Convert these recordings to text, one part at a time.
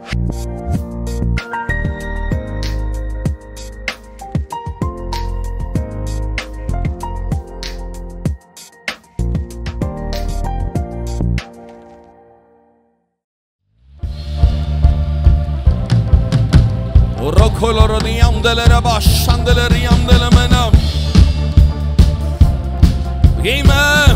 Rokoloro niamdelere başandeleri yamdelemenem. Amen.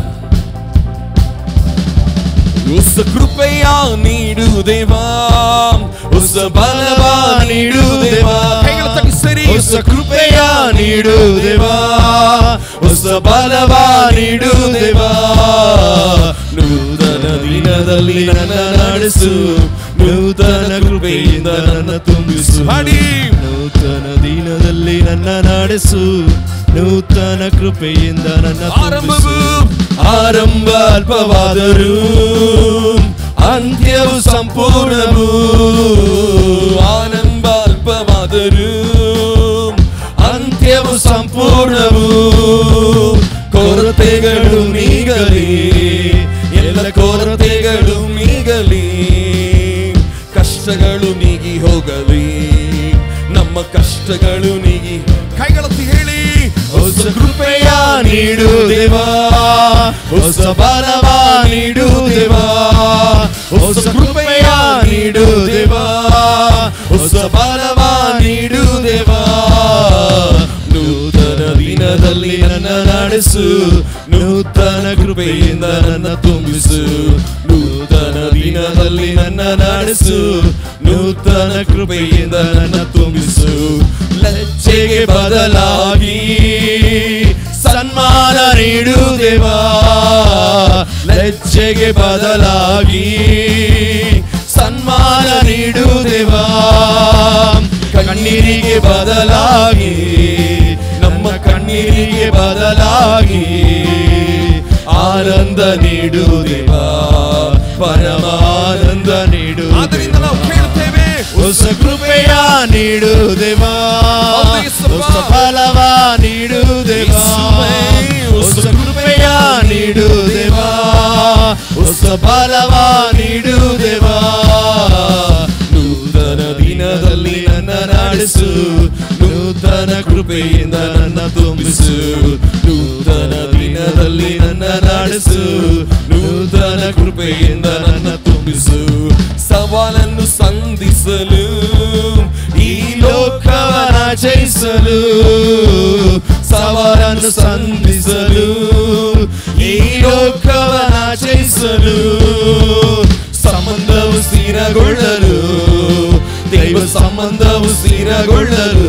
ಹೊಸ ಕೃಪೆಯ ನೀಡು ದೇವಾ ಹೊಸ ಬಲವ ನೀಡು ದೇವಾ ಕೈಗಳ ತಗ್ಗಿ ಸರಿ ಹೊಸ ಕೃಪೆಯ ನೀಡು ದೇವಾ ಹೊಸ ಬಲವ ನೀಡು ದೇವಾ ನೂತನ ದಿನದಲ್ಲಿ ನನ್ನ ನಡೆಸು ನೂತನ ಕೃಪೆಯಿಂದ ನನ್ನ ತುಂಬಿಸು ಹಾಡಿ ನೂತನ ದಿನದಲ್ಲಿ ನನ್ನ ನಡೆಸು ನೂತನ ಕೃಪೆಯಿಂದ ನನ್ನ ಆರಂಭವು ತುಂಬಿಸು. ಆರಂಭ ಅಲ್ಪವಾದರೂ ಅಂತ್ಯವು ಸಂಪೂರ್ಣವು ಆನಂದ ಅಲ್ಪವಾದರೂ ಅಂತ್ಯವು ಸಂಪೂರ್ಣವು ಕೊರತೆಗಳು ನೀಗಲಿ ಎಲ್ಲ ಕೊರತೆಗಳು ನೀಗಲಿ ಕಷ್ಟಗಳು ನೀಗಿ ಹೋಗಲಿ ನಮ್ಮ ಕಷ್ಟಗಳು ನೀಗಿ ಕೈಗಳತ್ತಿ ಹೇಳಿ ಹೊಸ ಕೃಪೆಯ ನೀಡು ದೇವಾ ಹೊಸ ಬಲವ ನೀಡು ದೇವಾ ಹೊಸ ಕೃಪೆಯ ನೀಡು ದೇವಾ ಹೊಸ ಬಲವ ನೀಡು ದೇವಾ ನೂತನ ದಿನದಲ್ಲಿ ನನ್ನ ನಡೆಸು ನೂತನ ಕೃಪೆಯಿಂದ ನನ್ನ ತುಂಬಿಸು ನೂತನ ದಿನದಲ್ಲಿ ನನ್ನ ನಡೆಸು ನೂತನ ಕೃಪೆಯಿಂದ ನನ್ನ ತುಂಬಿಸು ಲಜ್ಜೆಗೆ ಬದಲಾಗಿ ಸನ್ಮಾನ ನೀಡು ದೇವಾ ಲಜ್ಜೆಗೆ ಬದಲಾಗಿ ಸನ್ಮಾನ ನೀಡು ದೇವಾ ಕಣ್ಣೀರಿಗೆ ಬದಲಾಗಿ ನಮ್ಮ ಕಣ್ಣೀರಿಗೆ ಬದಲಾಗಿ ಆನಂದ ನೀಡು ದೇವಾ ಪರಮಾನಂದ ನೀಡು ಆದ್ದರಿಂದ ನಾವು ಕೇಳ್ತೇವೆ ಹೊಸ ಕೃಪೆಯ ನೀಡು ದೇವಾ ಹೌದು ಯೇಸಪ್ಪ. ಹೊಸ ಫಲವ ನೀಡು ದೇವಾ ಯೇಸುವೇ, ಹೊಸ ಹೊಸ ಕೃಪೆಯ ನೀಡು ದೇವಾ ಹೊಸ ಫಲವ ನೀಡು ದೇವಾ ನೂತನ ದಿನದಲ್ಲಿ ನನ್ನ ನಡೆಸು ನೂತನ ಕೃಪೆಯಿಂದ ನನ್ನ ತುಂಬಿಸು ನೂತನ ದಿನದಲ್ಲಿ ನನ್ನ ನಡೆಸು ನೂತನ ಕೃಪೆಯಿಂದ ನನ್ನ ತುಂಬಿಸು ಸವಾಲನ್ನು ಸಂಧಿಸಲು ಈ ಲೋಕವನ ಜಯಿಸಲು ಸವಾಲನ್ನು ಸಂಧಿಸಲು ಈ ಲೋಕವನ ಜಯಿಸಲು ಸಂಬಂಧವು ಸ್ಥಿರಗೊಳ್ಳಲು ದೈವ ಸಂಬಂಧವು ಸ್ಥಿರಗೊಳ್ಳಲು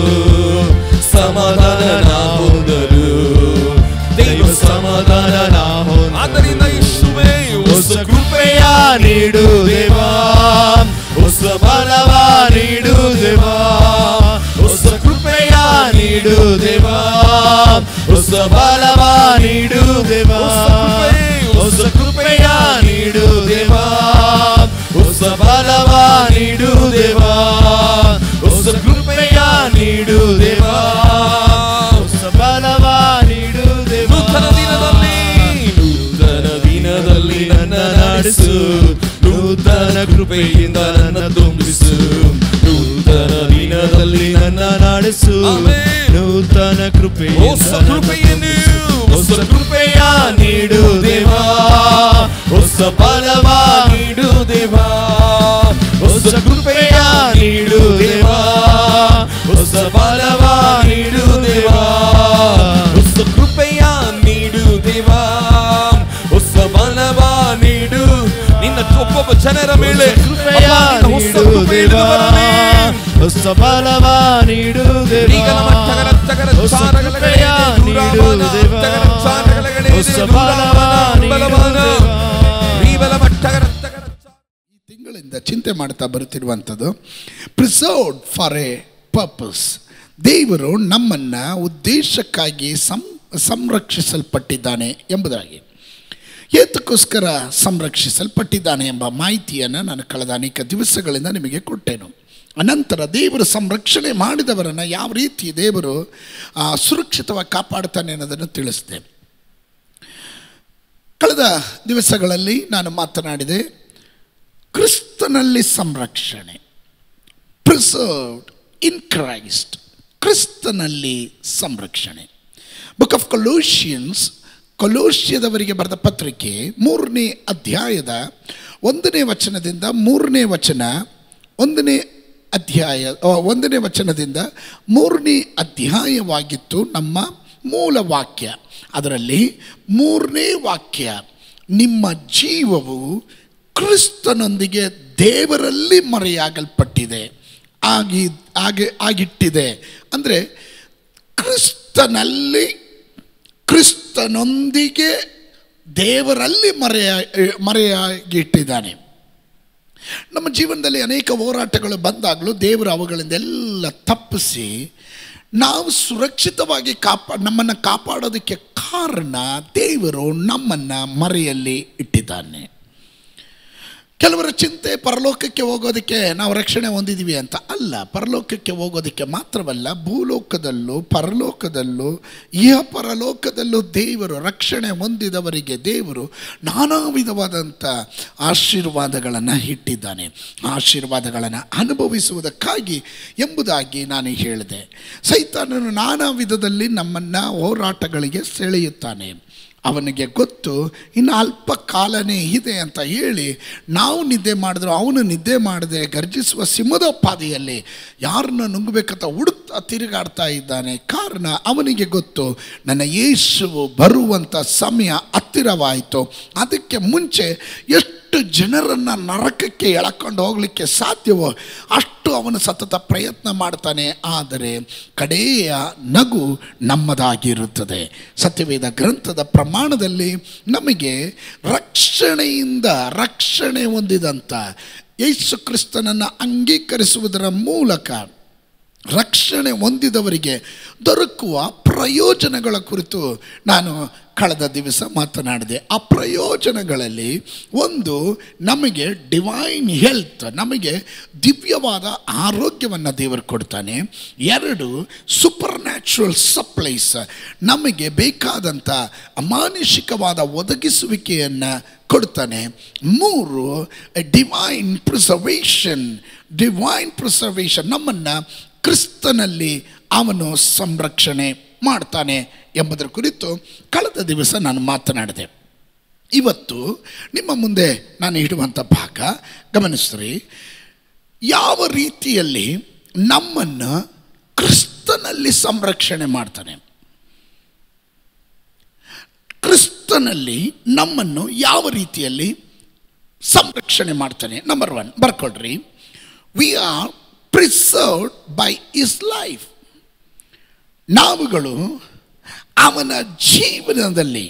ಸಮಾಧಾನ ನಾ ಹೊಂದಲು ದೈವ ಸಮಾಧಾನ ನಾ ಹೊಂದಲು ಆದ್ದರಿಂದ ಯೇಸುವೇ ಹೊಸ ಕೃಪೆಯ ನೀಡು ದೇವಾ ಹೊಸ ಬಲವ ನೀಡು ದೇವಾ ಹೊಸ ಕೃಪೆಯ ನೀಡು ದೇವಾ ಹೊಸ ಬಲವ ನೀಡು ದೇವಾ ಹೊಸ ಕೃಪೆಯ ನೀಡು ದೇವಾ ಹೊಸ ಬಲವ ನೀಡು ದೇವಾ ಹೊಸ ಕೃಪೆಯ ನೀಡು ದೇವಾ ಹೊಸ ಬಲವ ನೀಡು ದೇವಾ ನೂತನ ದಿನದಲ್ಲಿ ನೂತನ ದಿನದಲ್ಲಿ ನನ್ನ ನಡೆಸು ನೂತನ ಕೃಪೆಯಿಂದ ನನ್ನ ತುಂಬಿಸು ನೂತನ ದಿನದಲ್ಲಿ ನನ್ನ ನಡೆಸು ಆಮೆನ್. ನೂತನ ಹೊಸ ಕೃಪೆಯಿಂದ ಕೃಪೆಯನ್ನು ಹೊಸ ಕೃಪೆಯ ನೀಡು ದೇವಾ ಹೊಸ ಬಲವ ನೀಡು ದೇವಾ ಹೊಸ ಕೃಪೆಯ ನೀಡು ದೇವಾ ಹೊಸ ಬಲವ ನೀಡು ದೇವಾ ಹೊಸ ಕೃಪೆಯ ನೀಡು ದೇವಾ ಹೊಸ ಬಲವ ನೀಡು ನಿನ್ನ ಒಬ್ಬೊಬ್ಬ ಜನರ ಮೇಲೆ ಕೃಪೆಯ ಅಪ್ಪ, ನಿನ್ನ ಹೊಸ ನೀಡು ಕೃಪೆ ಇಳಿದು ದೇವಾ ಬರಲಿ. ಹೊಸ ಬಲವ ನೀಡು ಈಗಲ ಮಟ್ಟಗಲ ತಗಲ ಹೊಸ ಚಾರಗಳ ಕೃಪೆಯ ಗಳೆಡೆ ನೀಡು ದೂರವಾದ ದೇವಾ ತಗಲ ಚಾರಗಳ ಗಳೆಡೆ ಹೊಸ ದೂರವಾದ ಬಲವ ನೀಡು ಬಲವಾದ ದೇವಾ. ಈಬಲ ಮಟ್ಟಗಲ ತಗಲ ಚಾ- ಈ ತಿಂಗಳಿಂದ ಚಿಂತೆ ಮಾಡ್ತಾ ಬರುತ್ತಿರುವಂಥದ್ದು ಪ್ರಿಸರ್ವ್ಡ್ ಫಾರ್ ಎ ಪರ್ಪಸ್ ದೇವರು ನಮ್ಮನ್ನ ಉದ್ದೇಶಕ್ಕಾಗಿ ಸಂ ಸಂರಕ್ಷಿಸಲ್ಪಟ್ಟಿದ್ದಾನೆ ಎಂಬುದಾಗಿ ಏತಕ್ಕೋಸ್ಕರ ಸಂರಕ್ಷಿಸಲ್ಪಟ್ಟಿದ್ದಾನೆ ಎಂಬ ಮಾಹಿತಿಯನ್ನು ನಾನು ಕಳೆದ ಅನೇಕ ದಿವಸಗಳಿಂದ ನಿಮಗೆ ಕೊಟ್ಟೆನು ಅನಂತರ ದೇವರು ಸಂರಕ್ಷಣೆ ಮಾಡಿದವರನ್ನು ಯಾವ ರೀತಿ ದೇವರು ಆ, ಸುರಕ್ಷಿತವಾಗಿ ಕಾಪಾಡ್ತಾನೆ ಅನ್ನೋದನ್ನು ತಿಳಿಸಿದೆ ಕಳೆದ ದಿವಸಗಳಲ್ಲಿ ನಾನು ಮಾತನಾಡಿದೆ ಕ್ರಿಸ್ತ ಕ್ರಿಸ್ತನಲ್ಲಿ ಸಂರಕ್ಷಣೆ ಪ್ರಿಸರ್ವ್ಡ್ ಇನ್ ಕ್ರೈಸ್ಟ್ ಕ್ರಿಸ್ತನಲ್ಲಿ ಸಂರಕ್ಷಣೆ ಬುಕ್ ಆಫ್ ಕೊಲೋಷಿಯನ್ಸ್ ಕೊಲೋಷ್ಯದವರಿಗೆ ಬರೆದ ಪತ್ರಿಕೆ ಮೂರನೇ ಅಧ್ಯಾಯದ ಒಂದನೇ ವಚನದಿಂದ ಮೂರನೇ ವಚನ ಒಂದನೇ ಅಧ್ಯಾಯ ಆ, ಒಂದನೇ ವಚನದಿಂದ ಮೂರನೇ ಅಧ್ಯಾಯವಾಗಿತ್ತು ನಮ್ಮ ಮೂಲ ವಾಕ್ಯ ಅದರಲ್ಲಿ ಮೂರನೇ ವಾಕ್ಯ ನಿಮ್ಮ ಜೀವವು ಕ್ರಿಸ್ತನೊಂದಿಗೆ ದೇವರಲ್ಲಿ ಮರೆಯಾಗಲ್ಪಟ್ಟಿದೆ ಆಗಿ ಆಗಿ ಆಗಿಟ್ಟಿದೆ ಅಂದರೆ ಕ್ರಿಸ್ತನಲ್ಲಿ ಕ್ರಿಸ್ತನೊಂದಿಗೆ ದೇವರಲ್ಲಿ ಮರೆಯ ಮರೆಯಾಗಿಟ್ಟಿದ್ದಾನೆ ನಮ್ಮ ಜೀವನದಲ್ಲಿ ಅನೇಕ ಹೋರಾಟಗಳು ಬಂದಾಗಲೂ ದೇವರು ಅವುಗಳಿಂದೆಲ್ಲ ತಪ್ಪಿಸಿ ನಾವು ಸುರಕ್ಷಿತವಾಗಿ ಕಾಪಾ ನಮ್ಮನ್ನು ಕಾಪಾಡೋದಕ್ಕೆ ಕಾರಣ ದೇವರು ನಮ್ಮನ್ನು ಮರೆಯಲ್ಲಿ ಇಟ್ಟಿದ್ದಾನೆ ಕೆಲವರ ಚಿಂತೆ ಪರಲೋಕಕ್ಕೆ ಹೋಗೋದಕ್ಕೆ ನಾವು ರಕ್ಷಣೆ ಹೊಂದಿದ್ದೀವಿ ಅಂತ ಅಲ್ಲ ಪರಲೋಕಕ್ಕೆ ಹೋಗೋದಕ್ಕೆ ಮಾತ್ರವಲ್ಲ ಭೂಲೋಕದಲ್ಲೂ ಪರಲೋಕದಲ್ಲೂ ಇಹ ಪರಲೋಕದಲ್ಲೂ ದೇವರು ರಕ್ಷಣೆ ಹೊಂದಿದವರಿಗೆ ದೇವರು ನಾನಾ ವಿಧವಾದಂಥ ಆಶೀರ್ವಾದಗಳನ್ನು ಇಟ್ಟಿದ್ದಾನೆ ಆಶೀರ್ವಾದಗಳನ್ನು ಅನುಭವಿಸುವುದಕ್ಕಾಗಿ ಎಂಬುದಾಗಿ ನಾನು ಹೇಳಿದೆ ಸೈತಾನನು ನಾನಾ ವಿಧದಲ್ಲಿ ನಮ್ಮನ್ನು ಹೋರಾಟಗಳಿಗೆ ಸೆಳೆಯುತ್ತಾನೆ ಅವನಿಗೆ ಗೊತ್ತು ಇನ್ನು ಅಲ್ಪ ಕಾಲನೇ ಇದೆ ಅಂತ ಹೇಳಿ ನಾವು ನಿದ್ದೆ ಮಾಡಿದ್ರು ಅವನು ನಿದ್ದೆ ಮಾಡದೆ ಗರ್ಜಿಸುವ ಸಿಂಹದ ಪಾದಿಯಲ್ಲಿ ಯಾರನ್ನ ನುಂಗಬೇಕಂತ ಹುಡುಕ್ತಾ ತಿರುಗಾಡ್ತಾ ಇದ್ದಾನೆ ಕಾರಣ ಅವನಿಗೆ ಗೊತ್ತು ನನ್ನ ಯೇಸುವು ಬರುವಂಥ ಸಮಯ ಹತ್ತಿರವಾಯಿತು ಅದಕ್ಕೆ ಮುಂಚೆ ಎಷ್ಟು ಜನರನ್ನು ನರಕಕ್ಕೆ ಎಳಕೊಂಡು ಹೋಗಲಿಕ್ಕೆ ಸಾಧ್ಯವೋ ಅಷ್ಟು ಅವನು ಸತತ ಪ್ರಯತ್ನ ಮಾಡ್ತಾನೆ ಆದರೆ ಕಡೆಯ ನಗು ನಮ್ಮದಾಗಿರುತ್ತದೆ ಸತ್ಯವೇದ ಗ್ರಂಥದ ಪ್ರಮಾಣದಲ್ಲಿ ನಮಗೆ ರಕ್ಷಣೆಯಿಂದ ರಕ್ಷಣೆ ಹೊಂದಿದಂಥ ಯೇಸು ಕ್ರಿಸ್ತನನ್ನು ಅಂಗೀಕರಿಸುವುದರ ಮೂಲಕ ರಕ್ಷಣೆ ಹೊಂದಿದವರಿಗೆ ದೊರಕುವ ಪ್ರಯೋಜನಗಳ ಕುರಿತು ನಾನು ಕಳೆದ ದಿವಸ ಮಾತನಾಡಿದೆ ಆ ಪ್ರಯೋಜನಗಳಲ್ಲಿ ಒಂದು ನಮಗೆ ಡಿವೈನ್ ಹೆಲ್ತ್ ನಮಗೆ ದಿವ್ಯವಾದ ಆರೋಗ್ಯವನ್ನು ದೇವರು ಕೊಡ್ತಾನೆ ಎರಡು ಸೂಪರ್ ನ್ಯಾಚುರಲ್ ಸಪ್ಲೈಸ್ ನಮಗೆ ಬೇಕಾದಂಥ ಅಮಾನುಷಿಕವಾದ ಒದಗಿಸುವಿಕೆಯನ್ನು ಕೊಡ್ತಾನೆ ಮೂರು ಡಿವೈನ್ ಪ್ರಿಸರ್ವೇಷನ್ ಡಿವೈನ್ ಪ್ರಿಸರ್ವೇಷನ್ ನಮ್ಮನ್ನು ಕ್ರಿಸ್ತನಲ್ಲಿ ಅವನು ಸಂರಕ್ಷಣೆ ಮಾಡ್ತಾನೆ ಎಂಬುದರ ಕುರಿತು ಕಳೆದ ದಿವಸ ನಾನು ಮಾತನಾಡಿದೆ ಇವತ್ತು ನಿಮ್ಮ ಮುಂದೆ ನಾನು ಇಡುವಂಥ ಭಾಗ ಗಮನಿಸ್ರಿ ಯಾವ ರೀತಿಯಲ್ಲಿ ನಮ್ಮನ್ನು ಕ್ರಿಸ್ತನಲ್ಲಿ ಸಂರಕ್ಷಣೆ ಮಾಡ್ತಾನೆ ಕ್ರಿಸ್ತನಲ್ಲಿ ನಮ್ಮನ್ನು ಯಾವ ರೀತಿಯಲ್ಲಿ ಸಂರಕ್ಷಣೆ ಮಾಡ್ತಾನೆ ನಂಬರ್ ಒನ್ ಬರ್ಕೊಳ್ರಿ we are preserved by his life ನಾವುಗಳು ಅವನ ಜೀವನದಲ್ಲಿ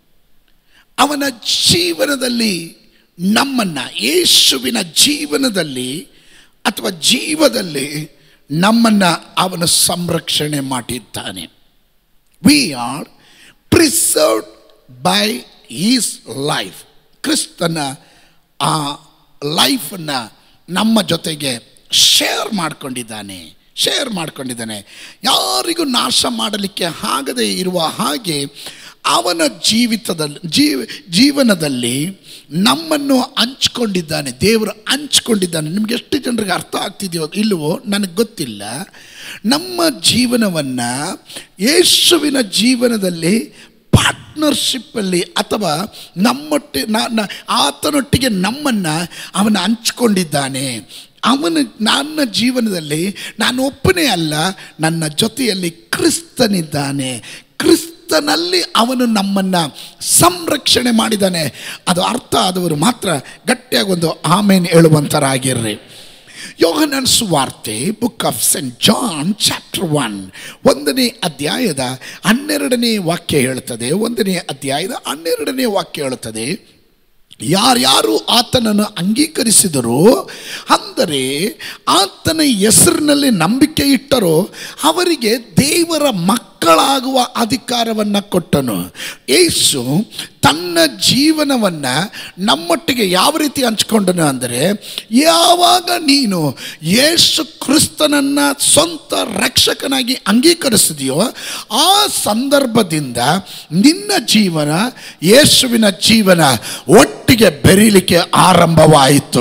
ಅವನ ಜೀವನದಲ್ಲಿ ನಮ್ಮನ್ನು ಯೇಸುವಿನ ಜೀವನದಲ್ಲಿ ಅಥವಾ ಜೀವದಲ್ಲಿ ನಮ್ಮನ್ನು ಅವನು ಸಂರಕ್ಷಣೆ ಮಾಡಿದ್ದಾನೆ we are preserved by his life ಕ್ರಿಸ್ತನ ಆ ಲೈಫನ್ನು ನಮ್ಮ ಜೊತೆಗೆ ಶೇರ್ ಮಾಡ್ಕೊಂಡಿದ್ದಾನೆ ಶೇರ್ ಮಾಡ್ಕೊಂಡಿದ್ದಾನೆ ಯಾರಿಗೂ ನಾಶ ಮಾಡಲಿಕ್ಕೆ ಆಗದೇ ಇರುವ ಹಾಗೆ ಅವನ ಜೀವಿತದಲ್ಲಿ ಜೀವ ಜೀವನದಲ್ಲಿ ನಮ್ಮನ್ನು ಹಂಚ್ಕೊಂಡಿದ್ದಾನೆ ದೇವರು ಹಂಚ್ಕೊಂಡಿದ್ದಾನೆ ನಿಮ್ಗೆ ಎಷ್ಟು ಜನರಿಗೆ ಅರ್ಥ ಆಗ್ತಿದೆಯೋ ಇಲ್ಲವೋ ನನಗೆ ಗೊತ್ತಿಲ್ಲ ನಮ್ಮ ಜೀವನವನ್ನು ಯೇಸುವಿನ ಜೀವನದಲ್ಲಿ ಪಾರ್ಟ್ನರ್ಶಿಪ್ಪಲ್ಲಿ ಅಥವಾ ನಮ್ಮೊಟ್ಟಿ ನ ಆತನೊಟ್ಟಿಗೆ ನಮ್ಮನ್ನು ಅವನ ಹಂಚ್ಕೊಂಡಿದ್ದಾನೆ ಅವನ ನನ್ನ ಜೀವನದಲ್ಲಿ ನಾನು ಒಬ್ಬನೇ ಅಲ್ಲ ನನ್ನ ಜೊತೆಯಲ್ಲಿ ಕ್ರಿಸ್ತನಿದ್ದಾನೆ ಕ್ರಿಸ್ತನಲ್ಲಿ ಅವನು ನಮ್ಮನ್ನು ಸಂರಕ್ಷಣೆ ಮಾಡಿದ್ದಾನೆ ಅದು ಅರ್ಥ ಆದವರು ಮಾತ್ರ ಗಟ್ಟಿಯಾಗಿ ಒಂದು ಆಮೇನ್ ಹೇಳುವಂಥರಾಗಿರ್ರಿ ಯೋಹನನ್ ಸುವಾರ್ತೆ book of saint John chapter one ಒಂದನೇ ಅಧ್ಯಾಯದ ಹನ್ನೆರಡನೇ ವಾಕ್ಯ ಹೇಳುತ್ತದೆ ಒಂದನೇ ಅಧ್ಯಾಯದ ಹನ್ನೆರಡನೇ ವಾಕ್ಯ ಹೇಳುತ್ತದೆ ಯಾರ್ಯಾರು ಆತನನ್ನು ಅಂಗೀಕರಿಸಿದರೋ ಅಂದರೆ ಆತನ ಹೆಸರಿನಲ್ಲಿ ನಂಬಿಕೆ ಇಟ್ಟರೋ ಅವರಿಗೆ ದೇವರ ಮಕ್ಕಳಾಗುವ ಅಧಿಕಾರವನ್ನು ಕೊಟ್ಟನು ಏಸು ತನ್ನ ಜೀವನವನ್ನು ನಮ್ಮೊಟ್ಟಿಗೆ ಯಾವ ರೀತಿ ಹಂಚ್ಕೊಂಡನು ಅಂದರೆ ಯಾವಾಗ ನೀನು ಯೇಸು ಕ್ರಿಸ್ತನನ್ನು ಸ್ವಂತ ರಕ್ಷಕನಾಗಿ ಅಂಗೀಕರಿಸಿದೆಯೋ ಆ ಸಂದರ್ಭದಿಂದ ನಿನ್ನ ಜೀವನ ಯೇಸುವಿನ ಜೀವನ ಒಟ್ಟಿಗೆ ಬೆರೀಲಿಕ್ಕೆ ಆರಂಭವಾಯಿತು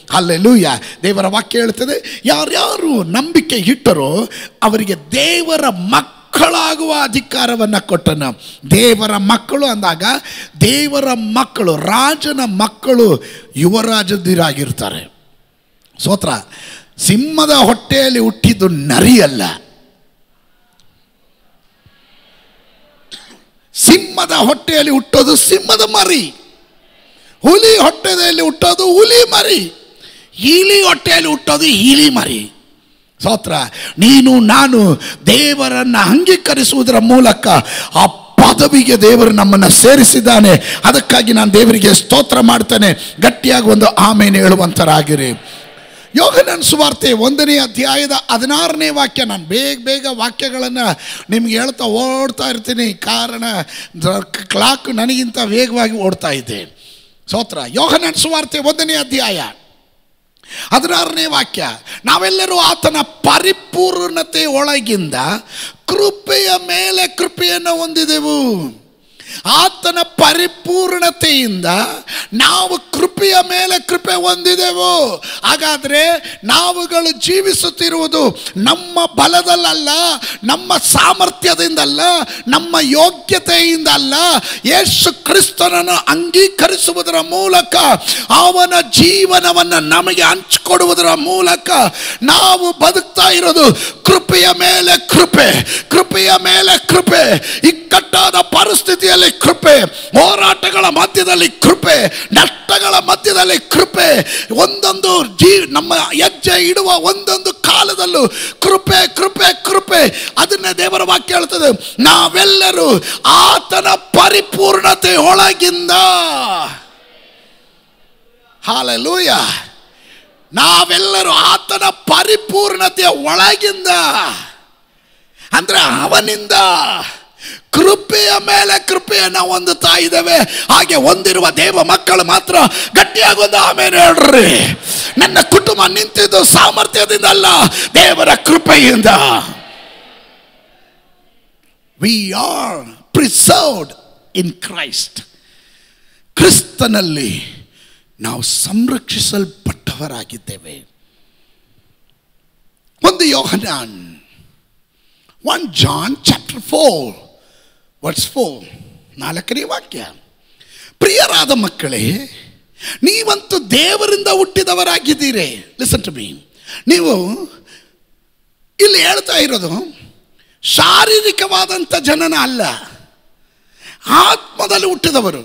ಅಲ್ಲೆಲೂಯ ದೇವರ ವಾಕ್ಯ ಹೇಳ್ತದೆ ಯಾರ್ಯಾರು ನಂಬಿಕೆ ಇಟ್ಟರೋ ಅವರಿಗೆ ದೇವರ ಮಕ್ಕಳಾಗುವ ಅಧಿಕಾರವನ್ನು ಕೊಟ್ಟನು ದೇವರ ಮಕ್ಕಳು ಅಂದಾಗ ದೇವರ ಮಕ್ಕಳು ರಾಜನ ಮಕ್ಕಳು ಯುವರಾಜದಿರಾಗಿರ್ತಾರೆ ಸೋತ್ರ ಸಿಂಹದ ಹೊಟ್ಟೆಯಲ್ಲಿ ಹುಟ್ಟಿದ್ದು ನರಿಯಲ್ಲ ಸಿಂಹದ ಹೊಟ್ಟೆಯಲ್ಲಿ ಹುಟ್ಟೋದು ಸಿಂಹದ ಮರಿ ಹುಲಿ ಹೊಟ್ಟೆಯಲ್ಲಿ ಹುಟ್ಟೋದು ಹುಲಿ ಮರಿ ಇಲಿ ಹೊಟ್ಟೆಯಲ್ಲಿ ಹುಟ್ಟೋದು ಇಲಿ ಮರಿ ಸ್ತೋತ್ರ ನೀನು ನಾನು ದೇವರನ್ನು ಅಂಗೀಕರಿಸುವುದರ ಮೂಲಕ ಆ ಪದವಿಗೆ ದೇವರು ನಮ್ಮನ್ನು ಸೇರಿಸಿದ್ದಾನೆ ಅದಕ್ಕಾಗಿ ನಾನು ದೇವರಿಗೆ ಸ್ತೋತ್ರ ಮಾಡ್ತೇನೆ ಗಟ್ಟಿಯಾಗಿ ಒಂದು ಆಮೇಲೆ ಹೇಳುವಂತರಾಗಿರಿ ಯೋಗನನ್ ಸುವಾರ್ತೆ ಒಂದನೇ ಅಧ್ಯಾಯದ ಹದಿನಾರನೇ ವಾಕ್ಯ ನಾನು ಬೇಗ ಬೇಗ ವಾಕ್ಯಗಳನ್ನು ನಿಮ್ಗೆ ಹೇಳ್ತಾ ಓಡ್ತಾ ಇರ್ತೀನಿ ಕಾರಣ ಕ್ಲಾಕ್ ನನಗಿಂತ ವೇಗವಾಗಿ ಓಡ್ತಾ ಇದೆ ಸ್ತೋತ್ರ ಯೋಗನನ್ ಸುವಾರ್ತೆ ಒಂದನೇ ಅಧ್ಯಾಯ ಹದಿನಾರನೇ ವಾಕ್ಯ ನಾವೆಲ್ಲರೂ ಆತನ ಪರಿಪೂರ್ಣತೆ ಒಳಗಿಂದ ಕೃಪೆಯ ಮೇಲೆ ಕೃಪೆಯನ್ನು ಹೊಂದಿದೆವು ಆತನ ಪರಿಪೂರ್ಣತೆಯಿಂದ ನಾವು ಕೃಪೆಯ ಮೇಲೆ ಕೃಪೆ ಹೊಂದಿದೆವು ಹಾಗಾದರೆ ನಾವುಗಳು ಜೀವಿಸುತ್ತಿರುವುದು ನಮ್ಮ ಬಲದಲ್ಲಲ್ಲ ನಮ್ಮ ಸಾಮರ್ಥ್ಯದಿಂದಲ್ಲ ನಮ್ಮ ಯೋಗ್ಯತೆಯಿಂದಲ್ಲ ಯೇಸು ಕ್ರಿಸ್ತನನ್ನು ಅಂಗೀಕರಿಸುವುದರ ಮೂಲಕ ಅವನ ಜೀವನವನ್ನು ನಮಗೆ ಹಂಚಿಕೊಡುವುದರ ಮೂಲಕ ನಾವು ಬದುಕ್ತಾ ಇರೋದು ಕೃಪೆಯ ಮೇಲೆ ಕೃಪೆ ಕೃಪೆಯ ಮೇಲೆ ಕೃಪೆ ಇಕ್ಕಟ್ಟಾದ ಪರಿಸ್ಥಿತಿಯಲ್ಲಿ ಕೃಪೆ ಹೋರಾಟಗಳ ಮಧ್ಯದಲ್ಲಿ ಕೃಪೆ ನಷ್ಟಗಳ ಮಧ್ಯದಲ್ಲಿ ಕೃಪೆ ಒಂದೊಂದು ಜೀ ನಮ್ಮ ಹೆಜ್ಜೆ ಇಡುವ ಒಂದೊಂದು ಕಾಲದಲ್ಲೂ ಕೃಪೆ ಕೃಪೆ ಕೃಪೆ ಅದನ್ನೇ ದೇವರ ವಾಕ್ಯ ಹೇಳ್ತದೆ ನಾವೆಲ್ಲರೂ ಆತನ ಪರಿಪೂರ್ಣತೆ ಒಳಗಿಂದ ಹಾಲೆಲೂಯ ನಾವೆಲ್ಲರೂ ಆತನ ಪರಿಪೂರ್ಣತೆಯ ಒಳಗಿಂದ ಅಂದ್ರೆ ಅವನಿಂದ ಕೃಪೆಯ ಮೇಲೆ ಕೃಪೆಯನ್ನು ಹೊಂದುತ್ತಾ ಇದ್ದೇವೆ ಹಾಗೆ ಹೊಂದಿರುವ ದೇವ ಮಕ್ಕಳು ಮಾತ್ರ ಗಟ್ಟಿಯಾಗಿ ಒಂದು ಆಮೇಲೆ ಹೇಳ್ರಿ ನನ್ನ ಕುಟುಂಬ ನಿಂತಿದ್ದು ಸಾಮರ್ಥ್ಯದಿಂದ ಅಲ್ಲ ದೇವರ ಕೃಪೆಯಿಂದ we are preserved in Christ ಕ್ರಿಸ್ತನಲ್ಲಿ ನಾವು ಸಂರಕ್ಷಿಸಲ್ಪಟ್ಟವರಾಗಿದ್ದೇವೆ ಒಂದು ಯೋಹನಾನ್ one John chapter four words four ನಾಲ್ಕನೇ ವಾಕ್ಯ ಪ್ರಿಯರಾದ ಮಕ್ಕಳೇ ನೀವಂತೂ ದೇವರಿಂದ ಹುಟ್ಟಿದವರಾಗಿದ್ದೀರಿ ಲಿಸನ್ ಟು ಮೀ ನೀವು ಇಲ್ಲಿ ಹೇಳ್ತಾ ಇರೋದು ಶಾರೀರಿಕವಾದಂಥ ಜನನ ಅಲ್ಲ ಆತ್ಮದಲ್ಲಿ ಹುಟ್ಟಿದವರು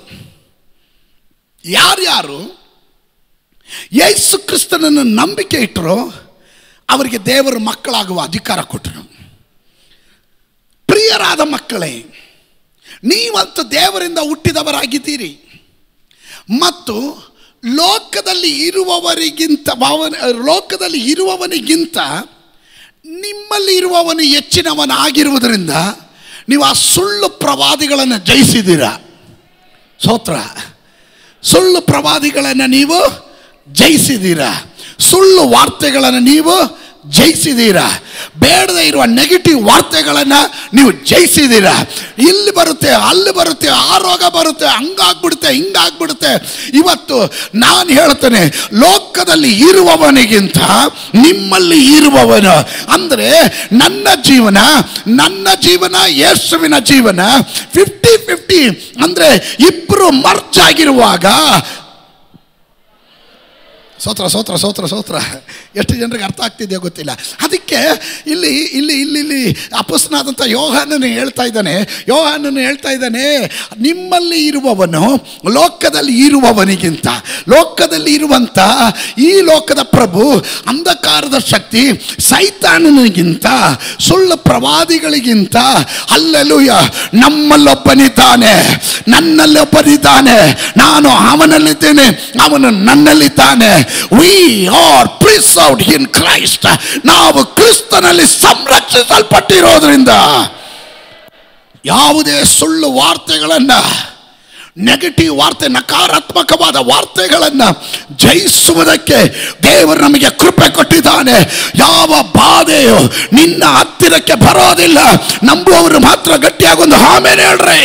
ಯಾರ್ಯಾರು ಯೇಸು ಕ್ರಿಸ್ತನನ್ನು ನಂಬಿಕೆ ಇಟ್ಟರೋ ಅವರಿಗೆ ದೇವರ ಮಕ್ಕಳಾಗುವ ಅಧಿಕಾರ ಕೊಟ್ಟರು ಪ್ರಿಯರಾದ ಮಕ್ಕಳೇ ನೀವಂತೂ ದೇವರಿಂದ ಹುಟ್ಟಿದವರಾಗಿದ್ದೀರಿ ಮತ್ತು ಲೋಕದಲ್ಲಿ ಇರುವವರಿಗಿಂತ ಭಾವನೆ ಲೋಕದಲ್ಲಿ ಇರುವವನಿಗಿಂತ ನಿಮ್ಮಲ್ಲಿ ಇರುವವನು ಹೆಚ್ಚಿನವನಾಗಿರುವುದರಿಂದ ನೀವು ಆ ಸುಳ್ಳು ಪ್ರವಾದಿಗಳನ್ನು ಜಯಿಸಿದ್ದೀರಾ ಸೋತ್ರ ಸುಳ್ಳು ಪ್ರವಾದಿಗಳನ್ನು ನೀವು ಜಯಿಸಿದ್ದೀರಾ ಸುಳ್ಳು ವಾರ್ತೆಗಳನ್ನು ನೀವು ಜಯಿಸಿದ್ದೀರಾ ಬೇಡದೇ ಇರುವ ನೆಗೆಟಿವ್ ವಾರ್ತೆಗಳನ್ನು ನೀವು ಜಯಿಸಿದ್ದೀರಾ ಇಲ್ಲಿ ಬರುತ್ತೆ ಅಲ್ಲಿ ಬರುತ್ತೆ ಆ ರೋಗ ಬರುತ್ತೆ ಹಂಗಾಗ್ಬಿಡುತ್ತೆ ಹಿಂಗಾಗ್ಬಿಡುತ್ತೆ ಇವತ್ತು ನಾನು ಹೇಳ್ತೇನೆ ಲೋಕದಲ್ಲಿ ಇರುವವನಿಗಿಂತ ನಿಮ್ಮಲ್ಲಿ ಇರುವವನು ಅಂದರೆ ನನ್ನ ಜೀವನ ನನ್ನ ಜೀವನ ಯೇಸುವಿನ ಜೀವನ ಫಿಫ್ಟಿ ಫಿಫ್ಟಿ ಅಂದರೆ ಇಬ್ಬರು ಮರ್ಜ್ ಆಗಿರುವಾಗ ಸೋತ್ರ ಸೋತ್ರ ಸೋತ್ರ ಸೋತ್ರ ಎಷ್ಟು ಜನರಿಗೆ ಅರ್ಥ ಆಗ್ತಿದೆಯೋ ಗೊತ್ತಿಲ್ಲ ಅದಕ್ಕೆ ಇಲ್ಲಿ ಇಲ್ಲಿ ಇಲ್ಲಿ ಇಲ್ಲಿ ಅಪಸ್ನಾದಂಥ ಯೋಹಾನನು ಹೇಳ್ತಾ ಇದ್ದಾನೆ ಯೋಹಾನನು ಹೇಳ್ತಾ ಇದ್ದಾನೆ ನಿಮ್ಮಲ್ಲಿ ಇರುವವನು ಲೋಕದಲ್ಲಿ ಇರುವವನಿಗಿಂತ ಲೋಕದಲ್ಲಿ ಇರುವಂಥ ಈ ಲೋಕದ ಪ್ರಭು ಅಂಧಕಾರದ ಶಕ್ತಿ ಸೈತಾನನಿಗಿಂತ ಸುಳ್ಳು ಪ್ರವಾದಿಗಳಿಗಿಂತ ಅಲ್ಲೆಲೂಯ ನಮ್ಮಲ್ಲೊಬ್ಬನಿದ್ದಾನೆ ನನ್ನಲ್ಲೊಬ್ಬನಿದ್ದಾನೆ ನಾನು ಅವನಲ್ಲಿದ್ದೇನೆ ಅವನು ನನ್ನಲ್ಲಿದ್ದಾನೆ we are preserved in Christ ನಾವು ಕ್ರಿಸ್ತನಲ್ಲಿ ಸಂರಕ್ಷಿಸಲ್ಪಟ್ಟಿರೋದ್ರಿಂದ ಯಾವುದೇ ಸುಳ್ಳು ವಾರ್ತೆಗಳನ್ನು ನೆಗೆಟಿವ್ ವಾರ್ತೆ ನಕಾರಾತ್ಮಕವಾದ ವಾರ್ತೆಗಳನ್ನು ಜಯಿಸುವುದಕ್ಕೆ ದೇವರು ನಮಗೆ ಕೃಪೆ ಕೊಟ್ಟಿದ್ದಾನೆ ಯಾವ ಬಾಧೆಯು ನಿನ್ನ ಹತ್ತಿರಕ್ಕೆ ಬರೋದಿಲ್ಲ ನಂಬುವವರು ಮಾತ್ರ ಗಟ್ಟಿಯಾಗೊಂದು ಆಮೇಲೆ ಹೇಳ್ರಿ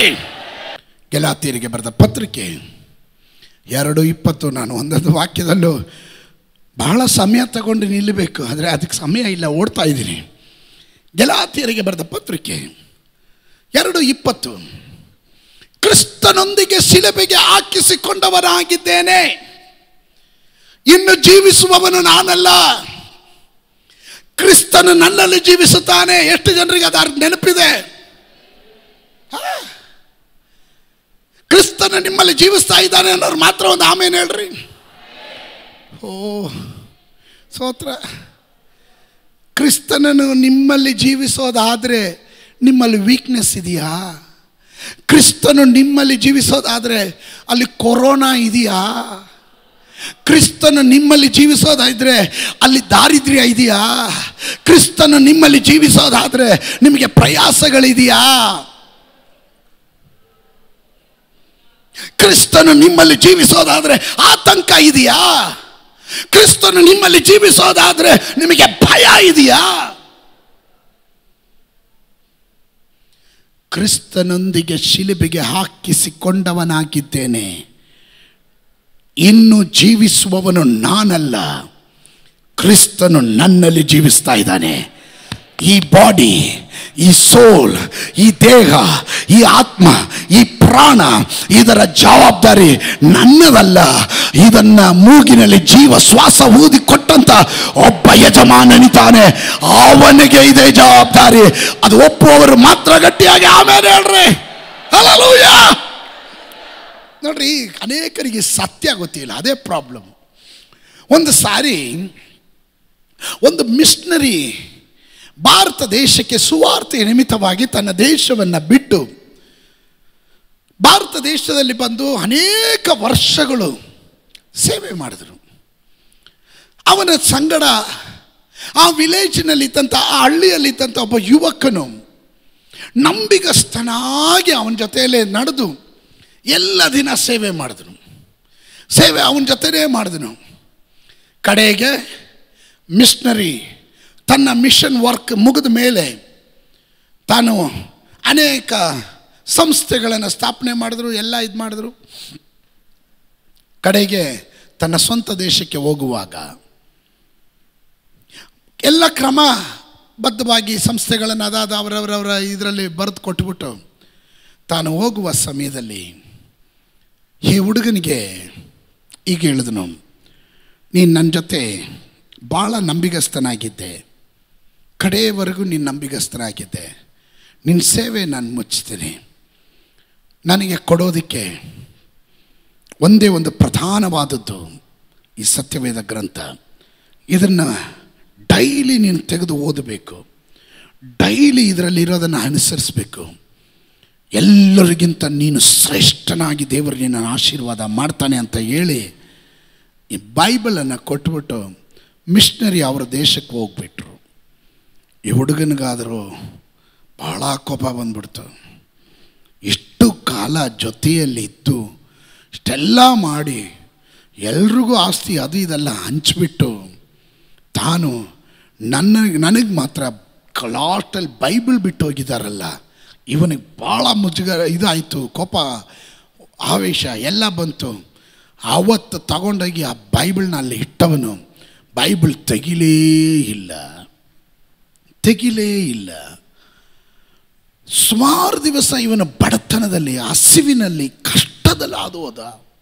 ಗೆಲಾತಿಯರಿಗೆ ಬರೆದ ಪತ್ರಿಕೆ ಎರಡು ಇಪ್ಪತ್ತು ನಾನು ಒಂದೊಂದು ವಾಕ್ಯದಲ್ಲೂ ಬಹಳ ಸಮಯ ತಗೊಂಡು ನಿಲ್ಲಬೇಕು ಆದರೆ ಅದಕ್ಕೆ ಸಮಯ ಇಲ್ಲ ಓಡ್ತಾ ಇದ್ದೀನಿ ಗೆಲಾತಿಯರಿಗೆ ಬರೆದ ಪತ್ರಿಕೆ ಎರಡು ಇಪ್ಪತ್ತು ಕ್ರಿಸ್ತನೊಂದಿಗೆ ಶಿಲುಬೆಗೆ ಹಾಕಿಸಿಕೊಂಡವನಾಗಿದ್ದೇನೆ ಇನ್ನು ಜೀವಿಸುವವನು ನಾನಲ್ಲ ಕ್ರಿಸ್ತನು ನನ್ನಲ್ಲಿ ಜೀವಿಸುತ್ತಾನೆ ಎಷ್ಟು ಜನರಿಗೆ ಅದ ನೆನಪಿದೆ ಹಾ. ಕ್ರಿಸ್ತನು ನಿಮ್ಮಲ್ಲಿ ಜೀವಿಸ್ತಾ ಇದ್ದಾನೆ ಅನ್ನೋರು ಮಾತ್ರ ಒಂದು ಆಮೇಲೆ ಹೇಳ್ರಿ ಓ ಸೋತ್ರ ಕ್ರಿಸ್ತನನ್ನು ನಿಮ್ಮಲ್ಲಿ ಜೀವಿಸೋದಾದರೆ ನಿಮ್ಮಲ್ಲಿ ವೀಕ್ನೆಸ್ ಇದೆಯಾ ಕ್ರಿಸ್ತನು ನಿಮ್ಮಲ್ಲಿ ಜೀವಿಸೋದಾದರೆ ಅಲ್ಲಿ ಕೊರೋನಾ ಇದೆಯಾ ಕ್ರಿಸ್ತನು ನಿಮ್ಮಲ್ಲಿ ಜೀವಿಸೋದಾದ್ರೆ ಅಲ್ಲಿ ದಾರಿದ್ರ್ಯ ಇದೆಯಾ ಕ್ರಿಸ್ತನು ನಿಮ್ಮಲ್ಲಿ ಜೀವಿಸೋದಾದ್ರೆ ನಿಮಗೆ ಪ್ರಯಾಸಗಳಿದೆಯಾ ಕ್ರಿಸ್ತನು ನಿಮ್ಮಲ್ಲಿ ಜೀವಿಸೋದಾದ್ರೆ ಆತಂಕ ಇದೆಯಾ ಕ್ರಿಸ್ತನು ನಿಮ್ಮಲ್ಲಿ ಜೀವಿಸೋದಾದ್ರೆ ನಿಮಗೆ ಭಯ ಇದೆಯಾ ಕ್ರಿಸ್ತನೊಂದಿಗೆ ಶಿಲುಬೆಗೆ ಹಾಕಿಸಿಕೊಂಡವನಾಗಿದ್ದೇನೆ ಇನ್ನು ಜೀವಿಸುವವನು ನಾನಲ್ಲ ಕ್ರಿಸ್ತನು ನನ್ನಲ್ಲಿ ಜೀವಿಸ್ತಾ ಇದ್ದಾನೆ ಈ ಬಾಡಿ ಈ ಸೋಲ್ ಈ ದೇಹ ಈ ಆತ್ಮ ಈ ಪ್ರಾಣ ಇದರ ಜವಾಬ್ದಾರಿ ನನ್ನದಲ್ಲ ಇದನ್ನ ಮೂಗಿನಲ್ಲಿ ಜೀವ ಶ್ವಾಸ ಊದಿ ಕೊಟ್ಟಂತ ಒಬ್ಬ ಯಜಮಾನನಿತಾನೆ ಅವನಿಗೆ ಇದೆ ಜವಾಬ್ದಾರಿ ಅದು ಒಪ್ಪುವವರು ಮಾತ್ರ ಗಟ್ಟಿಯಾಗಿ ಆಮೇಲೆ ಹೇಳ್ರಿ ಹಲಲೂಯ ನೋಡ್ರಿ ಅನೇಕರಿಗೆ ಸತ್ಯ ಗೊತ್ತಿಲ್ಲ ಅದೇ ಪ್ರಾಬ್ಲಮ್ ಒಂದು ಸಾರಿ ಒಂದು ಮಿಷನರಿ ಭಾರತ ದೇಶಕ್ಕೆ ಸುವಾರ್ತೆಯ ನಿಮಿತ್ತವಾಗಿ ತನ್ನ ದೇಶವನ್ನು ಬಿಟ್ಟು ಭಾರತ ದೇಶದಲ್ಲಿ ಬಂದು ಅನೇಕ ವರ್ಷಗಳು ಸೇವೆ ಮಾಡಿದರು ಅವನ ಸಂಗಡ ಆ ವಿಲೇಜಿನಲ್ಲಿದ್ದಂಥ ಆ ಹಳ್ಳಿಯಲ್ಲಿದ್ದಂಥ ಒಬ್ಬ ಯುವಕನು ನಂಬಿಗಸ್ತನಾಗಿ ಅವನ ಜೊತೆಯಲ್ಲೇ ನಡೆದು ಎಲ್ಲ ದಿನ ಸೇವೆ ಮಾಡಿದನು ಸೇವೆ ಅವನ ಜೊತೆನೇ ಮಾಡಿದನು ಕಡೆಗೆ ಮಿಷನರಿ ತನ್ನ ಮಿಷನ್ ವರ್ಕ್ ಮುಗಿದ ಮೇಲೆ ತಾನು ಅನೇಕ ಸಂಸ್ಥೆಗಳನ್ನು ಸ್ಥಾಪನೆ ಮಾಡಿದ್ರು ಎಲ್ಲ ಇದು ಮಾಡಿದ್ರು ಕಡೆಗೆ ತನ್ನ ಸ್ವಂತ ದೇಶಕ್ಕೆ ಹೋಗುವಾಗ ಎಲ್ಲ ಕ್ರಮ ಬದ್ಧವಾಗಿ ಸಂಸ್ಥೆಗಳನ್ನು ಅದಾದ ಅವರವರವರ ಇದರಲ್ಲಿ ಬರೆದು ಕೊಟ್ಬಿಟ್ಟು ತಾನು ಹೋಗುವ ಸಮಯದಲ್ಲಿ ಈ ಹುಡುಗನಿಗೆ ಈಗ ಹೇಳಿದನು ನೀನು ನನ್ನ ಜೊತೆ ಭಾಳ ನಂಬಿಗಸ್ತನಾಗಿದ್ದೆ ಕಡೆಯವರೆಗೂ ನೀನು ನಂಬಿಗಸ್ತನಾಗಿದ್ದೆ ನಿನ್ನ ಸೇವೆ ನಾನು ಮುಚ್ತೀನಿ ನನಗೆ ಕೊಡೋದಕ್ಕೆ ಒಂದೇ ಒಂದು ಪ್ರಧಾನವಾದದ್ದು ಈ ಸತ್ಯವೇದ ಗ್ರಂಥ ಇದನ್ನು ಡೈಲಿ ನೀನು ತೆಗೆದು ಓದಬೇಕು ಡೈಲಿ ಇದರಲ್ಲಿರೋದನ್ನು ಅನುಸರಿಸಬೇಕು ಎಲ್ಲರಿಗಿಂತ ನೀನು ಶ್ರೇಷ್ಠನಾಗಿ ದೇವರು ನಿನ್ನನ್ನು ಆಶೀರ್ವಾದ ಮಾಡ್ತಾನೆ ಅಂತ ಹೇಳಿ ಈ ಬೈಬಲನ್ನು ಕೊಟ್ಬಿಟ್ಟು ಮಿಷನರಿ ಅವರ ದೇಶಕ್ಕೆ ಹೋಗ್ಬಿಟ್ರು ಈ ಹುಡುಗನಿಗಾದರೂ ಭಾಳ ಕೋಪ ಬಂದ್ಬಿಡ್ತು ಇಷ್ಟು ಕಾಲ ಜೊತೆಯಲ್ಲಿ ಇದ್ದು ಇಷ್ಟೆಲ್ಲ ಮಾಡಿ ಎಲ್ರಿಗೂ ಆಸ್ತಿ ಅದು ಇದೆಲ್ಲ ಹಂಚ್ಬಿಟ್ಟು ತಾನು ನನ್ನ ನನಗೆ ಮಾತ್ರ ಲಾಸ್ಟಲ್ಲಿ ಬೈಬಲ್ ಬಿಟ್ಟು ಹೋಗಿದ್ದಾರಲ್ಲ ಇವನಿಗೆ ಭಾಳ ಮುಜುಗರ ಇದಾಯಿತು ಕೋಪ ಆವೇಶ ಎಲ್ಲ ಬಂತು ಆವತ್ತು ತಗೊಂಡೋಗಿ ಆ ಬೈಬಲ್ನ ಅಲ್ಲಿ ಇಟ್ಟವನು ಬೈಬಲ್ ತೆಗಿಲೇ ಇಲ್ಲ ತೆಗಿಲೇ ಇಲ್ಲ ಸುಮಾರು ದಿವಸ ಇವನ ಬಡತನದಲ್ಲಿ ಹಸಿವಿನಲ್ಲಿ ಕಷ್ಟದಲ್ಲಿ ಹಾದು ಹೋದ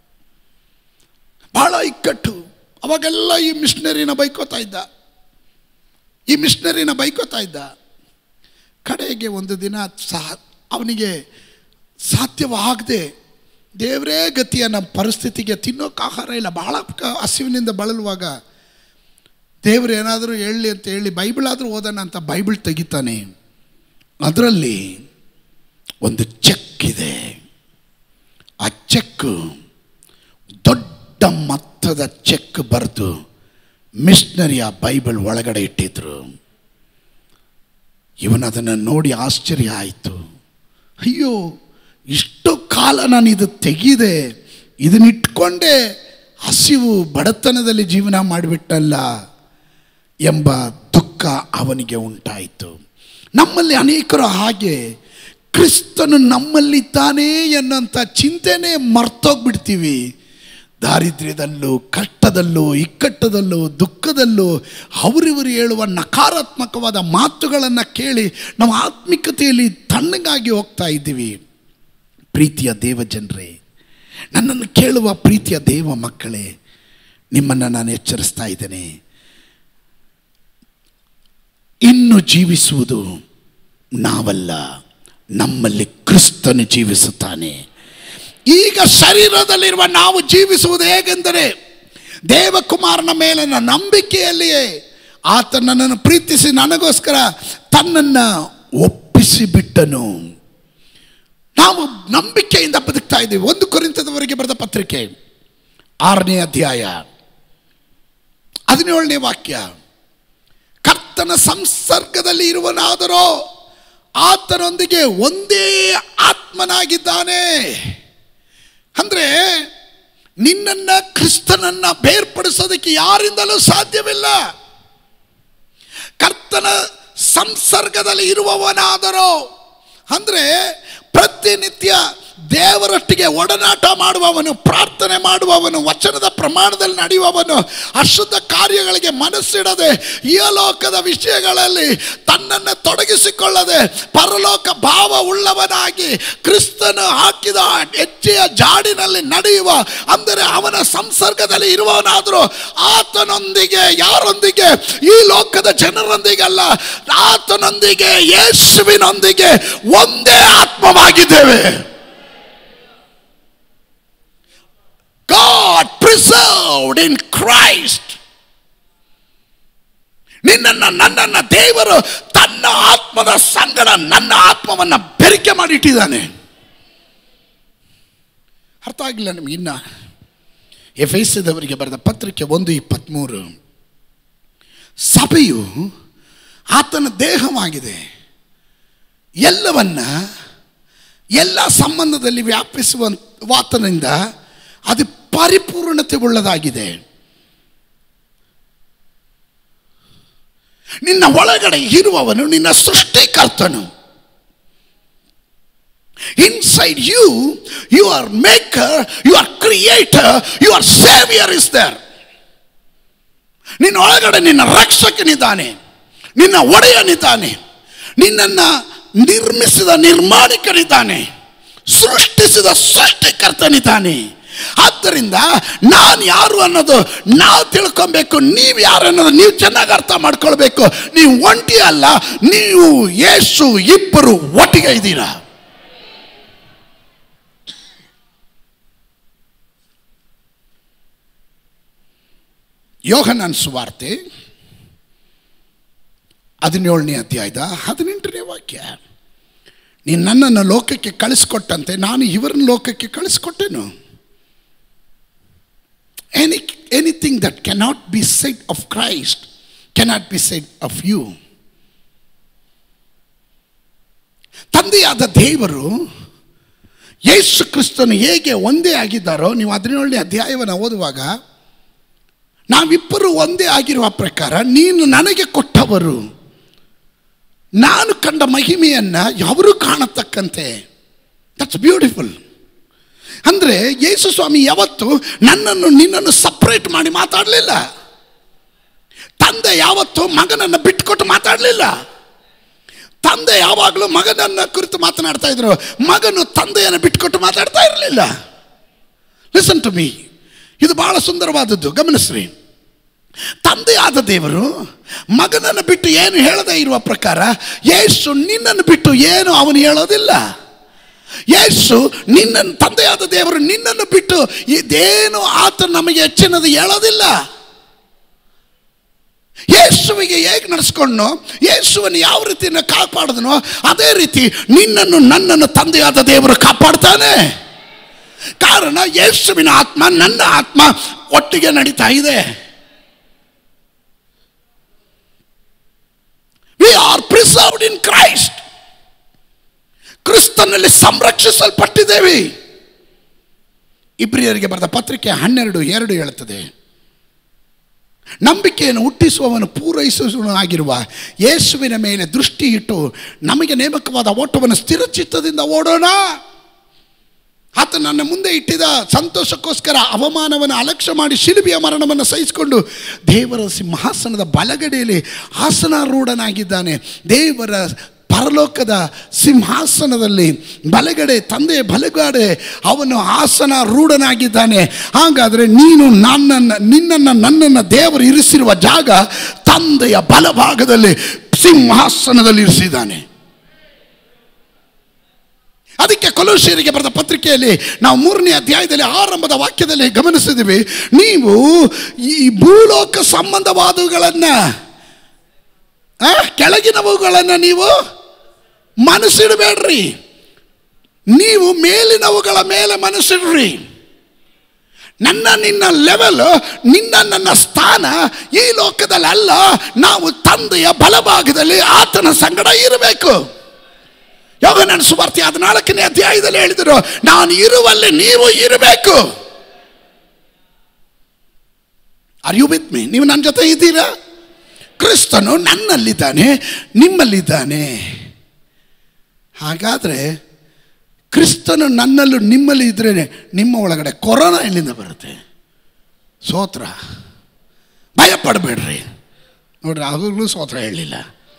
ಬಹಳ ಇಕ್ಕಟ್ಟು ಅವಾಗೆಲ್ಲ ಈ ಮಿಷನರಿನ ಬೈಕೋತಾ ಇದ್ದ ಈ ಮಿಷನರಿನ ಬೈಕೋತಾ ಇದ್ದ ಕಡೆಗೆ ಒಂದು ದಿನ ಸಹ ಅವನಿಗೆ ಸಾಧ್ಯವಾಗದೆ ದೇವರೇ ಗತಿಯ ನಮ್ಮ ಪರಿಸ್ಥಿತಿಗೆ ತಿನ್ನೋಕೆ ಆಹಾರ ಇಲ್ಲ ಬಹಳ ಕ- ಹಸಿವಿನಿಂದ ಬಳಲುವಾಗ ದೇವರು ಏನಾದರೂ ಹೇಳಲಿ ಅಂತ ಹೇಳಿ ಬೈಬಲ್ ಆದರೂ ಓದೋಣ ಅಂತ ಬೈಬಲ್ ತೆಗಿತಾನೆ ಅದರಲ್ಲಿ ಒಂದು ಚೆಕ್ ಇದೆ ಆ ಚೆಕ್ ದೊಡ್ಡ ಮೊತ್ತದ ಚೆಕ್ ಬರೆದು ಮಿಷನರಿ ಆ ಬೈಬಲ್ ಒಳಗಡೆ ಇಟ್ಟಿದ್ರು ಇವನು ಅದನ್ನು ನೋಡಿ ಆಶ್ಚರ್ಯ ಆಯಿತು ಅಯ್ಯೋ ಇಷ್ಟು ಕಾಲ ನಾನು ಇದು ತೆಗಿದೆ ಇದನ್ನಿಟ್ಕೊಂಡೇ ಹಸಿವು ಬಡತನದಲ್ಲಿ ಜೀವನ ಮಾಡಿಬಿಟ್ಟಲ್ಲ ಎಂಬ ದುಃಖ ಅವನಿಗೆ ಉಂಟಾಯಿತು ನಮ್ಮಲ್ಲಿ ಅನೇಕರು ಹಾಗೆ ಕ್ರಿಸ್ತನು ನಮ್ಮಲ್ಲಿದ್ದಾನೆ ಎನ್ನುವಂಥ ಚಿಂತೆನೇ ಮರ್ತೋಗ್ಬಿಡ್ತೀವಿ ದಾರಿದ್ರ್ಯದಲ್ಲೂ ಕಷ್ಟದಲ್ಲೂ ಇಕ್ಕಟ್ಟದಲ್ಲೂ ದುಃಖದಲ್ಲೂ ಅವರಿವರು ಹೇಳುವ ನಕಾರಾತ್ಮಕವಾದ ಮಾತುಗಳನ್ನು ಕೇಳಿ ನಾವು ಆತ್ಮಿಕತೆಯಲ್ಲಿ ತಣ್ಣಗಾಗಿ ಹೋಗ್ತಾ ಇದ್ದೀವಿ ಪ್ರೀತಿಯ ದೇವ ಜನರೇ ನನ್ನನ್ನು ಕೇಳುವ ಪ್ರೀತಿಯ ದೇವ ಮಕ್ಕಳೇ ನಿಮ್ಮನ್ನು ನಾನು ಎಚ್ಚರಿಸ್ತಾ ಇದ್ದೇನೆ ಇನ್ನು ಜೀವಿಸುವುದು ನಾವಲ್ಲ ನಮ್ಮಲ್ಲಿ ಕ್ರಿಸ್ತನು ಜೀವಿಸುತ್ತಾನೆ ಈಗ ಶರೀರದಲ್ಲಿರುವ ನಾವು ಜೀವಿಸುವುದು ಹೇಗೆಂದರೆ ದೇವಕುಮಾರನ ಮೇಲಿನ ನಂಬಿಕೆಯಲ್ಲಿಯೇ ಆತ ನನ್ನನ್ನು ಪ್ರೀತಿಸಿ ನನಗೋಸ್ಕರ ತನ್ನನ್ನು ಒಪ್ಪಿಸಿ ಬಿಟ್ಟನು ನಾವು ನಂಬಿಕೆಯಿಂದ ಬದುಕ್ತಾ ಇದ್ದೀವಿ ಒಂದು ಕುರಿತದವರೆಗೆ ಬರೆದ ಪತ್ರಿಕೆ ಆರನೇ ಅಧ್ಯಾಯ ಹದಿನೇಳನೇ ವಾಕ್ಯ ಕರ್ತನ ಸಂಸರ್ಗದಲ್ಲಿ ಇರುವನಾದರೋ ಆತನೊಂದಿಗೆ ಒಂದೇ ಆತ್ಮನಾಗಿದ್ದಾನೆ ಅಂದ್ರೆ ನಿನ್ನನ್ನ ಕ್ರಿಸ್ತನನ್ನ ಬೇರ್ಪಡಿಸೋದಕ್ಕೆ ಯಾರಿಂದಲೂ ಸಾಧ್ಯವಿಲ್ಲ ಕರ್ತನ ಸಂಸರ್ಗದಲ್ಲಿ ಇರುವವನಾದರೋ ಅಂದ್ರೆ ಪ್ರತಿನಿತ್ಯ ದೇವರೊಟ್ಟಿಗೆ ಒಡನಾಟ ಮಾಡುವವನು ಪ್ರಾರ್ಥನೆ ಮಾಡುವವನು ವಚನದ ಪ್ರಮಾಣದಲ್ಲಿ ನಡೆಯುವವನು ಅಶುದ್ಧ ಕಾರ್ಯಗಳಿಗೆ ಮನಸ್ಸಿಡದೆ ಇಹಲೋಕದ ವಿಷಯಗಳಲ್ಲಿ ತನ್ನನ್ನು ತೊಡಗಿಸಿಕೊಳ್ಳದೆ ಪರಲೋಕ ಭಾವ ಉಳ್ಳವನಾಗಿ ಕ್ರಿಸ್ತನು ಹಾಕಿದ ಹೆಜ್ಜೆಯ ಜಾಡಿನಲ್ಲಿ ನಡೆಯುವ ಅಂದರೆ ಅವನ ಸಂಸರ್ಗದಲ್ಲಿ ಇರುವವನಾದರೂ ಆತನೊಂದಿಗೆ ಯಾರೊಂದಿಗೆ ಈ ಲೋಕದ ಜನರೊಂದಿಗಲ್ಲ ಆತನೊಂದಿಗೆ ಯೇಸುವಿನೊಂದಿಗೆ ಒಂದೇ ಆತ್ಮವಾಗಿದ್ದೇವೆ God preserved in Christ. ನಿನ್ನನ್ನು ನನ್ನನ್ನು ದೇವರು ತನ್ನ ಆತ್ಮದ ಸಂಗಡ ನನ್ನ ಆತ್ಮವನ್ನು ಬೆರಿಕೆ ಮಾಡಿಟ್ಟಿದ್ದಾನೆ ಅರ್ಥ ಆಗಿಲ್ಲ ನಿಮ್ಗೆ ಇನ್ನ ಎಫೆಸದವರಿಗೆ ಬರೆದ ಪತ್ರಿಕೆ ಒಂದು ಇಪ್ಪತ್ತ್ಮೂರು ಸಭೆಯು ಆತನ ದೇಹವಾಗಿದೆ ಎಲ್ಲವನ್ನ ಎಲ್ಲ ಸಂಬಂಧದಲ್ಲಿ ವ್ಯಾಪಿಸುವ ವಾತನಿಂದ ಅದು ಪರಿಪೂರ್ಣತೆ ಉಳ್ಳದಾಗಿದೆ ನಿನ್ನ ಒಳಗಡೆ ಇರುವವನು ನಿನ್ನ ಸೃಷ್ಟಿಕರ್ತನು inside you you are maker you are creator you are saviour is there ನಿನ್ನ ಒಳಗಡೆ ನಿನ್ನ ರಕ್ಷಕನಿದ್ದಾನೆ ನಿನ್ನ ಒಡೆಯನಿದ್ದಾನೆ ನಿನ್ನನ್ನು ನಿರ್ಮಿಸಿದ ನಿರ್ಮಾಣಿಕನಿದ್ದಾನೆ ಸೃಷ್ಟಿಸಿದ ಸೃಷ್ಟಿಕರ್ತನಿದ್ದಾನೆ ಆದ್ದರಿಂದ ನಾನು ಯಾರು ಅನ್ನೋದು ನಾವು ತಿಳ್ಕೊಬೇಕು ನೀವು ಯಾರು ಅನ್ನೋದು ನೀವು ಚೆನ್ನಾಗಿ ಅರ್ಥ ಮಾಡ್ಕೊಳ್ಬೇಕು ನೀವು ಒಂಟಿ ಅಲ್ಲ ನೀವು ಯೇಸು ಇಬ್ಬರು ಒಟ್ಟಿಗೆ ಇದ್ದೀರಾ ಯೋಹನನ್ ಸುವಾರ್ತೆ ಹದಿನೇಳನೇ ಅಧ್ಯಾಯದ ಹದಿನೆಂಟನೇ ವಾಕ್ಯ ನೀನು ನನ್ನನ್ನು ಲೋಕಕ್ಕೆ ಕಳಿಸ್ಕೊಟ್ಟಂತೆ ನಾನು ಇವರನ್ನ ಲೋಕಕ್ಕೆ ಕಳಿಸ್ಕೊಟ್ಟೆನು any anything that cannot be said of Christ cannot be said of you ತಂದೆಯಾದ ದೇವರು ಯೇಸು ಕ್ರಿಸ್ತನು ಹೇಗೆ ಒಂದೇ ಆಗಿದ್ದಾರೋ ನೀವು ಹದಿನೇಳನೇ ಅಧ್ಯಾಯವನ್ನು ಓದುವಾಗ ನಾವಿಬ್ಬರು ಒಂದೇ ಆಗಿರುವ ಪ್ರಕಾರ ನೀನು ನನಗೆ ಕೊಟ್ಟವರು ನಾನು ಕಂಡ ಮಹಿಮೆಯನ್ನು ಅವರು ಕಾಣತಕ್ಕಂತೆ ದಟ್ಸ್ ಬ್ಯೂಟಿಫುಲ್ ಅಂದರೆ ಯೇಸು ಸ್ವಾಮಿ ಯಾವತ್ತು ನನ್ನನ್ನು ನಿನ್ನನ್ನು ಸಪ್ರೇಟ್ ಮಾಡಿ ಮಾತಾಡಲಿಲ್ಲ ತಂದೆ ಯಾವತ್ತು ಮಗನನ್ನು ಬಿಟ್ಕೊಟ್ಟು ಮಾತಾಡಲಿಲ್ಲ ತಂದೆ ಯಾವಾಗಲೂ ಮಗನನ್ನ ಕುರಿತು ಮಾತನಾಡ್ತಾ ಇದ್ರು ಮಗನು ತಂದೆಯನ್ನು ಬಿಟ್ಕೊಟ್ಟು ಮಾತಾಡ್ತಾ ಇರಲಿಲ್ಲ ಲಿಸನ್ ಟು ಮೀ ಇದು ಬಹಳ ಸುಂದರವಾದದ್ದು ಗಮನಿಸ್ರಿ ತಂದೆಯಾದ ದೇವರು ಮಗನನ್ನು ಬಿಟ್ಟು ಏನು ಹೇಳದೇ ಇರುವ ಪ್ರಕಾರ ಯೇಸು ನಿನ್ನನ್ನು ಬಿಟ್ಟು ಏನು ಅವನು ಹೇಳೋದಿಲ್ಲ ಯೇಸು ನಿನ್ನನ್ನು ತಂದೆಯಾದ ದೇವರು ನಿನ್ನನ್ನು ಬಿಟ್ಟು ಇದೇನು ಆತ ನಮಗೆ ಹೆಚ್ಚಿನದು ಹೇಳೋದಿಲ್ಲ ಯೇಸುವಿಗೆ ಹೇಗೆ ನಡೆಸ್ಕೊಂಡ್ನೋ ಯೇಸುವನ್ನು ಯಾವ ರೀತಿಯನ್ನು ಕಾಪಾಡಿದನೋ ಅದೇ ರೀತಿ ನಿನ್ನನ್ನು ನನ್ನನ್ನು ತಂದೆಯಾದ ದೇವರು ಕಾಪಾಡ್ತಾನೆ ಕಾರಣ ಯೇಸುವಿನ ಆತ್ಮ ನನ್ನ ಆತ್ಮ ಒಟ್ಟಿಗೆ ನಡೀತಾ ಇದೆ we are preserved in Christ ಕ್ರಿಸ್ತನಲ್ಲಿ ಸಂರಕ್ಷಿಸಲ್ಪಟ್ಟಿದ್ದೇವೆ ಇಬ್ರಿಯರಿಗೆ ಬರೆದ ಪತ್ರಿಕೆ ಹನ್ನೆರಡು ಎರಡು ಹೇಳುತ್ತದೆ ನಂಬಿಕೆಯನ್ನು ಹುಟ್ಟಿಸುವವನು ಪೂರೈಸುವವನಾಗಿರುವ ಯೇಸುವಿನ ಮೇಲೆ ದೃಷ್ಟಿ ಇಟ್ಟು ನಮಗೆ ನೇಮಕವಾದ ಓಟವನ್ನು ಸ್ಥಿರಚಿತ್ತದಿಂದ ಓಡೋಣ ಆತ ನನ್ನ ಮುಂದೆ ಇಟ್ಟಿದ ಸಂತೋಷಕ್ಕೋಸ್ಕರ ಅವಮಾನವನ್ನು ಅಲಕ್ಷ್ಯ ಮಾಡಿ ಶಿಲುಬೆಯ ಮರಣವನ್ನು ಸಹಿಸಿಕೊಂಡು ದೇವರ ಸಿಂಹಾಸನದ ಬಲಗಡೆಯಲ್ಲಿ ಆಸನಾರೂಢನಾಗಿದ್ದಾನೆ ದೇವರ ಪರಲೋಕದ ಸಿಂಹಾಸನದಲ್ಲಿ ಬಲಗಡೆ ತಂದೆಯ ಬಲಗಡೆ ಅವನು ಆಸನ ರೂಢನಾಗಿದ್ದಾನೆ ಹಾಗಾದರೆ ನೀನು ನನ್ನನ್ನು ನಿನ್ನನ್ನು ನನ್ನನ್ನು ದೇವರು ಇರಿಸಿರುವ ಜಾಗ ತಂದೆಯ ಬಲಭಾಗದಲ್ಲಿ ಸಿಂಹಾಸನದಲ್ಲಿ ಇರಿಸಿದ್ದಾನೆ ಅದಕ್ಕೆ ಕೊಲೋಶಿಯರಿಗೆ ಬರೆದ ಪತ್ರಿಕೆಯಲ್ಲಿ ನಾವು ಮೂರನೇ ಅಧ್ಯಾಯದಲ್ಲಿ ಆರಂಭದ ವಾಕ್ಯದಲ್ಲಿ ಗಮನಿಸಿದ್ದೀವಿ ನೀವು ಈ ಭೂಲೋಕ ಸಂಬಂಧವಾದವುಗಳನ್ನು ಆ, ಕೆಳಗಿನವುಗಳನ್ನು ನೀವು ಮನಸ್ಸಿಡಬೇಡ್ರಿ ನೀವು ಮೇಲಿನವುಗಳ ಮೇಲೆ ಮನಸ್ಸಿಡ್ರಿ ನನ್ನ ನಿನ್ನ ಲೆವೆಲ್ ನಿನ್ನ ನನ್ನ ಸ್ಥಾನ ಈ ಲೋಕದಲ್ಲಿ ಅಲ್ಲ ನಾವು ತಂದೆಯ ಬಲಭಾಗದಲ್ಲಿ ಆತನ ಸಂಗಡ ಇರಬೇಕು ಯೋಗ ನನ್ನ ಸುವಾರ್ತೆ ಹದಿನಾಲ್ಕನೇ ಅಧ್ಯಾಯದಲ್ಲಿ ಹೇಳಿದರು ನಾನು ಇರುವಲ್ಲಿ ನೀವು ಇರಬೇಕು ಆರ್ ಯು ವಿತ್ ಮೀ ನೀವು ನನ್ನ ಜೊತೆ ಇದ್ದೀರಾ ಕ್ರಿಸ್ತನು ನನ್ನಲ್ಲಿದ್ದಾನೆ ನಿಮ್ಮಲ್ಲಿದ್ದಾನೆ ಹಾಗಾದರೆ ಕ್ರಿಸ್ತನು ನನ್ನಲ್ಲೂ ನಿಮ್ಮಲ್ಲಿ ಇದ್ರೇ ನಿಮ್ಮ ಒಳಗಡೆ ಕೊರೋನಾ ಎಲ್ಲಿಂದ ಬರುತ್ತೆ ಸೋತ್ರ ಭಯ ಪಡಬೇಡ್ರಿ ನೋಡ್ರಿ ಆವಾಗಲೂ ಸೋತ್ರ ಹೇಳಲಿಲ್ಲ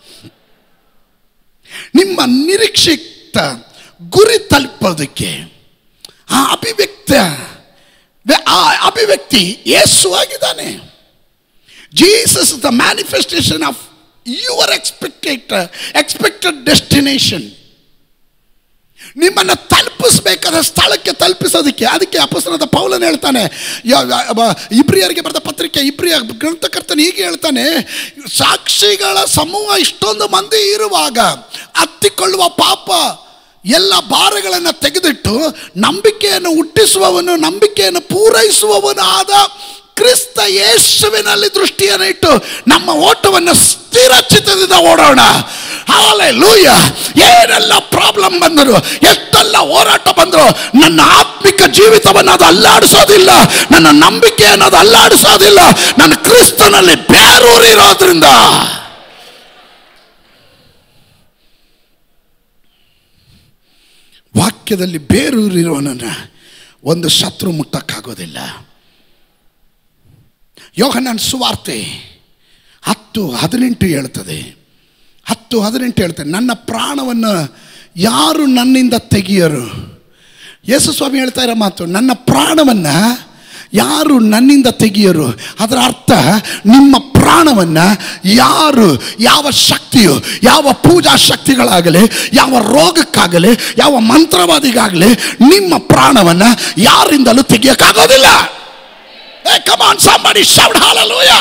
ನಿಮ್ಮ ನಿರೀಕ್ಷಿತ ಗುರಿ ತಲುಪೋದಕ್ಕೆ ಆ ಅಭಿವ್ಯಕ್ತ ಆ ಅಭಿವ್ಯಕ್ತಿ ಯೇಸುವಾಗಿದ್ದಾನೆ Jesus the manifestation of your expected expected destination ನಿಮ್ಮನ್ನು ತಲುಪಿಸ್ಬೇಕಾದ ಸ್ಥಳಕ್ಕೆ ತಲುಪಿಸೋದಕ್ಕೆ ಅದಕ್ಕೆ ಅಪಸನದ ಪೌಲನ್ ಹೇಳ್ತಾನೆ ಯ- ಯ- ಬ- ಇಬ್ರಿಯರಿಗೆ ಬರೆದ ಪತ್ರಿಕೆ ಇಬ್ರಿಯ ಗ್ರಂಥಕರ್ತನ ಹೀಗೆ ಹೇಳ್ತಾನೆ ಸಾಕ್ಷಿಗಳ ಸಮೂಹ ಇಷ್ಟೊಂದು ಮಂದಿ ಇರುವಾಗ ಹತ್ತಿಕೊಳ್ಳುವ ಪಾಪ ಎಲ್ಲ ಭಾರಗಳನ್ನು ತೆಗೆದಿಟ್ಟು ನಂಬಿಕೆಯನ್ನು ಹುಟ್ಟಿಸುವವನು ನಂಬಿಕೆಯನ್ನು ಪೂರೈಸುವವನು ಆದ ಕ್ರಿಸ್ತ ಯೇಸುವಿನಲ್ಲಿ ದೃಷ್ಟಿಯನ್ನು ಇಟ್ಟು ನಮ್ಮ ಓಟವನ್ನು ಸ್ಥಿರಚಿತ್ತದಿಂದ ಓಡೋಣ ಲೂಯ ಏನೆಲ್ಲ ಪ್ರಾಬ್ಲಮ್ ಬಂದರು ಎಷ್ಟೆಲ್ಲ ಹೋರಾಟ ಬಂದರು ನನ್ನ ಆತ್ಮಿಕ ಜೀವಿತವನ್ನು ಅದು ಅಲ್ಲಾಡಿಸೋದಿಲ್ಲ ನನ್ನ ನಂಬಿಕೆ ಅನ್ನೋದು ಅಲ್ಲಾಡಿಸೋದಿಲ್ಲ ನನ್ನ ಕ್ರಿಸ್ತನಲ್ಲಿ ಬೇರೂರಿರೋದ್ರಿಂದ ವಾಕ್ಯದಲ್ಲಿ ಬೇರೂರಿರೋನನ್ನ ಒಂದು ಶತ್ರು ಮುಟ್ಟಕ್ಕಾಗೋದಿಲ್ಲ ಯೋಹನನ್ ಸುವಾರ್ತೆ ಹತ್ತು ಹದಿನೆಂಟು ಹೇಳ್ತದೆ ಹತ್ತು ಹದಿನೆಂಟು ಹೇಳ್ತದೆ ನನ್ನ ಪ್ರಾಣವನ್ನು ಯಾರು ನನ್ನಿಂದ ತೆಗೆಯರು ಯೇಸು ಸ್ವಾಮಿ ಹೇಳ್ತಾ ಇರೋ ಮಾತು ನನ್ನ ಪ್ರಾಣವನ್ನು ಯಾರು ನನ್ನಿಂದ ತೆಗೆಯರು ಅದರ ಅರ್ಥ ನಿಮ್ಮ ಪ್ರಾಣವನ್ನು ಯಾರು ಯಾವ ಶಕ್ತಿಯು ಯಾವ ಪೂಜಾ ಶಕ್ತಿಗಳಾಗಲಿ ಯಾವ ರೋಗಕ್ಕಾಗಲಿ ಯಾವ ಮಂತ್ರವಾದಿಗಾಗಲಿ ನಿಮ್ಮ ಪ್ರಾಣವನ್ನು ಯಾರಿಂದಲೂ ತೆಗಿಯೋಕ್ಕಾಗೋದಿಲ್ಲ Hey, come on, somebody shout hallelujah.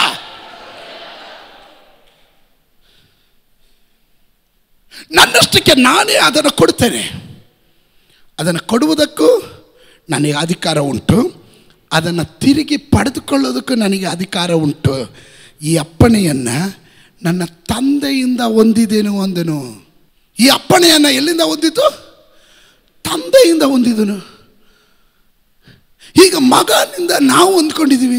ನನ್ನಷ್ಟಕ್ಕೆ ನಾನೇ ಅದನ್ನು ಕೊಡ್ತೇನೆ ಅದನ್ನು ಕೊಡುವುದಕ್ಕೂ ನನಗೆ ಅಧಿಕಾರ ಉಂಟು ಅದನ್ನು ತಿರುಗಿ ಪಡೆದುಕೊಳ್ಳೋದಕ್ಕೂ ನನಗೆ ಅಧಿಕಾರ ಉಂಟು ಈ ಅಪ್ಪಣೆಯನ್ನು ನನ್ನ ತಂದೆಯಿಂದ ಹೊಂದಿದ್ದೇನು ಒಂದನು ಈ ಅಪ್ಪಣೆಯನ್ನು ಎಲ್ಲಿಂದ ಹೊಂದಿತು ತಂದೆಯಿಂದ ಹೊಂದಿದನು ಈಗ ಮಗನಿಂದ ನಾವು ಹೊಂದ್ಕೊಂಡಿದ್ದೀವಿ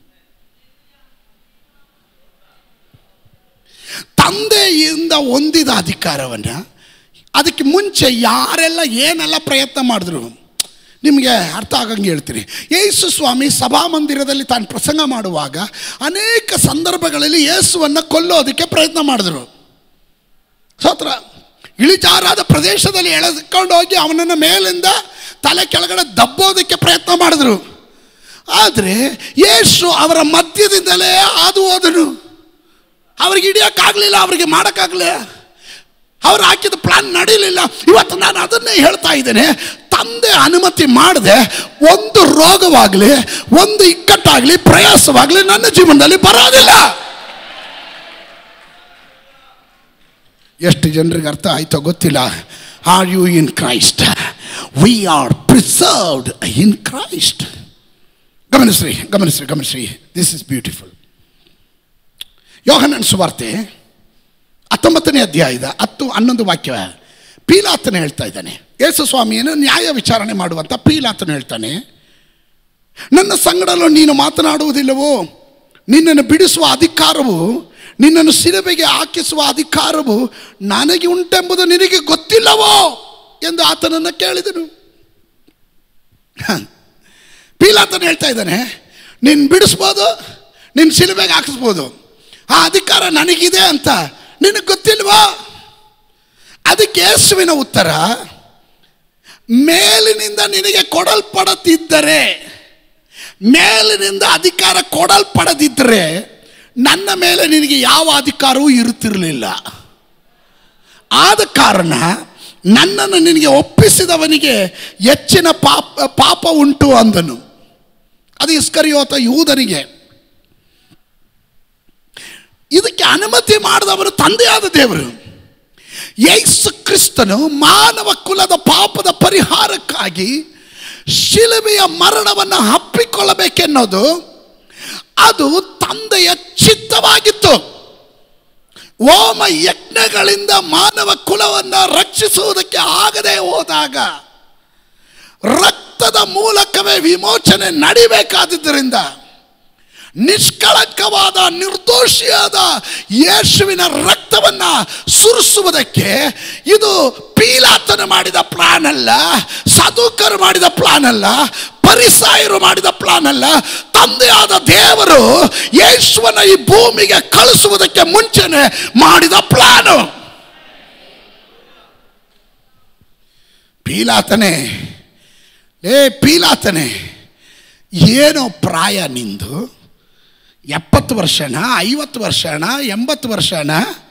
ತಂದೆಯಿಂದ ಹೊಂದಿದ ಅಧಿಕಾರವನ್ನು ಅದಕ್ಕೆ ಮುಂಚೆ ಯಾರೆಲ್ಲ ಏನೆಲ್ಲ ಪ್ರಯತ್ನ ಮಾಡಿದ್ರು ನಿಮಗೆ ಅರ್ಥ ಆಗಂಗೆ ಹೇಳ್ತೀನಿ ಯೇಸು ಸ್ವಾಮಿ ಸಭಾಮಂದಿರದಲ್ಲಿ ತಾನು ಪ್ರಸಂಗ ಮಾಡುವಾಗ ಅನೇಕ ಸಂದರ್ಭಗಳಲ್ಲಿ ಯೇಸುವನ್ನು ಕೊಲ್ಲೋದಕ್ಕೆ ಪ್ರಯತ್ನ ಮಾಡಿದ್ರು ಸೋತ್ರ ಇಳಿಜಾರಾದ ಪ್ರದೇಶದಲ್ಲಿ ಎಳೆದುಕೊಂಡು ಹೋಗಿ ಅವನನ್ನು ಮೇಲಿಂದ ತಲೆ ಕೆಳಗಡೆ ದಬ್ಬೋದಕ್ಕೆ ಪ್ರಯತ್ನ ಮಾಡಿದ್ರು ಆದರೆ ಯೇಸು ಅವರ ಮಧ್ಯದಿಂದಲೇ ಹಾದು ಹೋದನು ಅವ್ರಿಗೆ ಹಿಡಿಯೋಕ್ಕಾಗಲಿಲ್ಲ ಅವರಿಗೆ ಮಾಡೋಕ್ಕಾಗಲಿಲ್ಲ ಅವ್ರು ಹಾಕಿದ ಪ್ಲಾನ್ ನಡೀಲಿಲ್ಲ ಇವತ್ತು ನಾನು ಅದನ್ನೇ ಹೇಳ್ತಾ ಇದ್ದೇನೆ ತಂದೆ ಅನುಮತಿ ಮಾಡದೆ ಒಂದು ರೋಗವಾಗಲಿ ಒಂದು ಇಕ್ಕಟ್ಟಾಗಲಿ ಪ್ರಯಾಸವಾಗಲಿ ನನ್ನ ಜೀವನದಲ್ಲಿ ಬರೋದಿಲ್ಲ ಎಷ್ಟು ಜನರಿಗೆ ಅರ್ಥ ಆಯ್ತೋ ಗೊತ್ತಿಲ್ಲ are you in Christ we are preserved in Christ ಗಮನಿಸ್ರಿ ಗಮನಿಸ್ರಿ ಗಮನಿಸ್ರಿ ದಿಸ್ ಇಸ್ ಬ್ಯೂಟಿಫುಲ್ ಯೋಹನನ್ ಸುವಾರ್ತೆ ಹತ್ತೊಂಬತ್ತನೇ ಅಧ್ಯಾಯದ ಹತ್ತು ಹನ್ನೊಂದು ವಾಕ್ಯ ಪೀಲಾತನ ಹೇಳ್ತಾ ಇದ್ದಾನೆ ಯೇಸು ಸ್ವಾಮಿಯನ್ನು ನ್ಯಾಯ ವಿಚಾರಣೆ ಮಾಡುವಂಥ ಪೀಲಾತನ ಹೇಳ್ತಾನೆ ನನ್ನ ಸಂಗಡಲು ನೀನು ಮಾತನಾಡುವುದಿಲ್ಲವೋ ನಿನ್ನನ್ನು ಬಿಡಿಸುವ ಅಧಿಕಾರವು ನಿನ್ನನ್ನು ಸಿಲುಬೆಗೆ ಹಾಕಿಸುವ ಅಧಿಕಾರವು ನನಗೆ ಉಂಟೆಂಬುದು ನಿನಗೆ ಗೊತ್ತಿಲ್ಲವೋ ಎಂದು ಆತನನ್ನು ಕೇಳಿದನು ಪೀಲಾತನ ಹೇಳ್ತಾ ಇದ್ದಾನೆ ನೀನು ಬಿಡಿಸ್ಬೋದು ನಿನ್ನ ಶಿಲುಬೆಗೆ ಹಾಕಿಸ್ಬೋದು ಆ ಅಧಿಕಾರ ನನಗಿದೆ ಅಂತ ನಿನಗೆ ಗೊತ್ತಿಲ್ವಾ ಅದಕ್ಕೆ ಯೇಸುವಿನ ಉತ್ತರ ಮೇಲಿನಿಂದ ನಿನಗೆ ಕೊಡಲ್ಪಡುತ್ತಿದ್ದರೆ ಮೇಲಿನಿಂದ ಅಧಿಕಾರ ಕೊಡಲ್ಪಡದಿದ್ದರೆ ನನ್ನ ಮೇಲೆ ನಿನಗೆ ಯಾವ ಅಧಿಕಾರವೂ ಇರುತ್ತಿರಲಿಲ್ಲ ಆದ ಕಾರಣ ನನ್ನನ್ನು ನಿನಗೆ ಒಪ್ಪಿಸಿದವನಿಗೆ ಹೆಚ್ಚಿನ ಪಾಪ ಪಾಪ ಉಂಟು ಅಂದನು ಅದು ಇಸ್ಕರಿಯೋತ ಯೂದನಿಗೆ ಇದಕ್ಕೆ ಅನುಮತಿ ಮಾಡಿದವರು ತಂದೆಯಾದ ದೇವರು ಯೇಸು ಕ್ರಿಸ್ತನು ಮಾನವ ಕುಲದ ಪಾಪದ ಪರಿಹಾರಕ್ಕಾಗಿ ಶಿಲುಬೆಯ ಮರಣವನ್ನು ಹಪ್ಪಿಕೊಳ್ಳಬೇಕೆನ್ನೋದು ಅದು ತಂದೆಯ ಚಿತ್ತವಾಗಿತ್ತು ಓಮ ಯಜ್ಞಗಳಿಂದ ಮಾನವ ಕುಲವನ್ನು ರಕ್ಷಿಸುವುದಕ್ಕೆ ಆಗದೆ ಹೋದಾಗ ರಕ್ತದ ಮೂಲಕವೇ ವಿಮೋಚನೆ ನಡಿಬೇಕಾದ್ದರಿಂದ ನಿಷ್ಕಳಂಕವಾದ ನಿರ್ದೋಷಿಯಾದ ಯೇಸುವಿನ ರಕ್ತವನ್ನ ಸುರಿಸುವುದಕ್ಕೆ ಇದು ಪೀಲಾತನ ಮಾಡಿದ ಪ್ಲಾನ್ ಅಲ್ಲ ಸದುಕರು ಮಾಡಿದ ಪ್ಲಾನ್ ಅಲ್ಲ ಪರಿಸಾಯರು ಮಾಡಿದ ಪ್ಲಾನ್ ಅಲ್ಲ ತಂದೆಯಾದ ದೇವರು ಯೇಸುವನ ಈ ಭೂಮಿಗೆ ಕಳಿಸುವುದಕ್ಕೆ ಮುಂಚೆನೆ ಮಾಡಿದ ಪ್ಲಾನು ಪೀಲಾತನೆ ಏ ಪೀಲಾತನೆ ಏನೋ ಪ್ರಾಯ ನಿಂದು ಎಪ್ಪತ್ತು ವರ್ಷನ ಐವತ್ತು ವರ್ಷನ ಎಂಬತ್ತು ವರ್ಷನ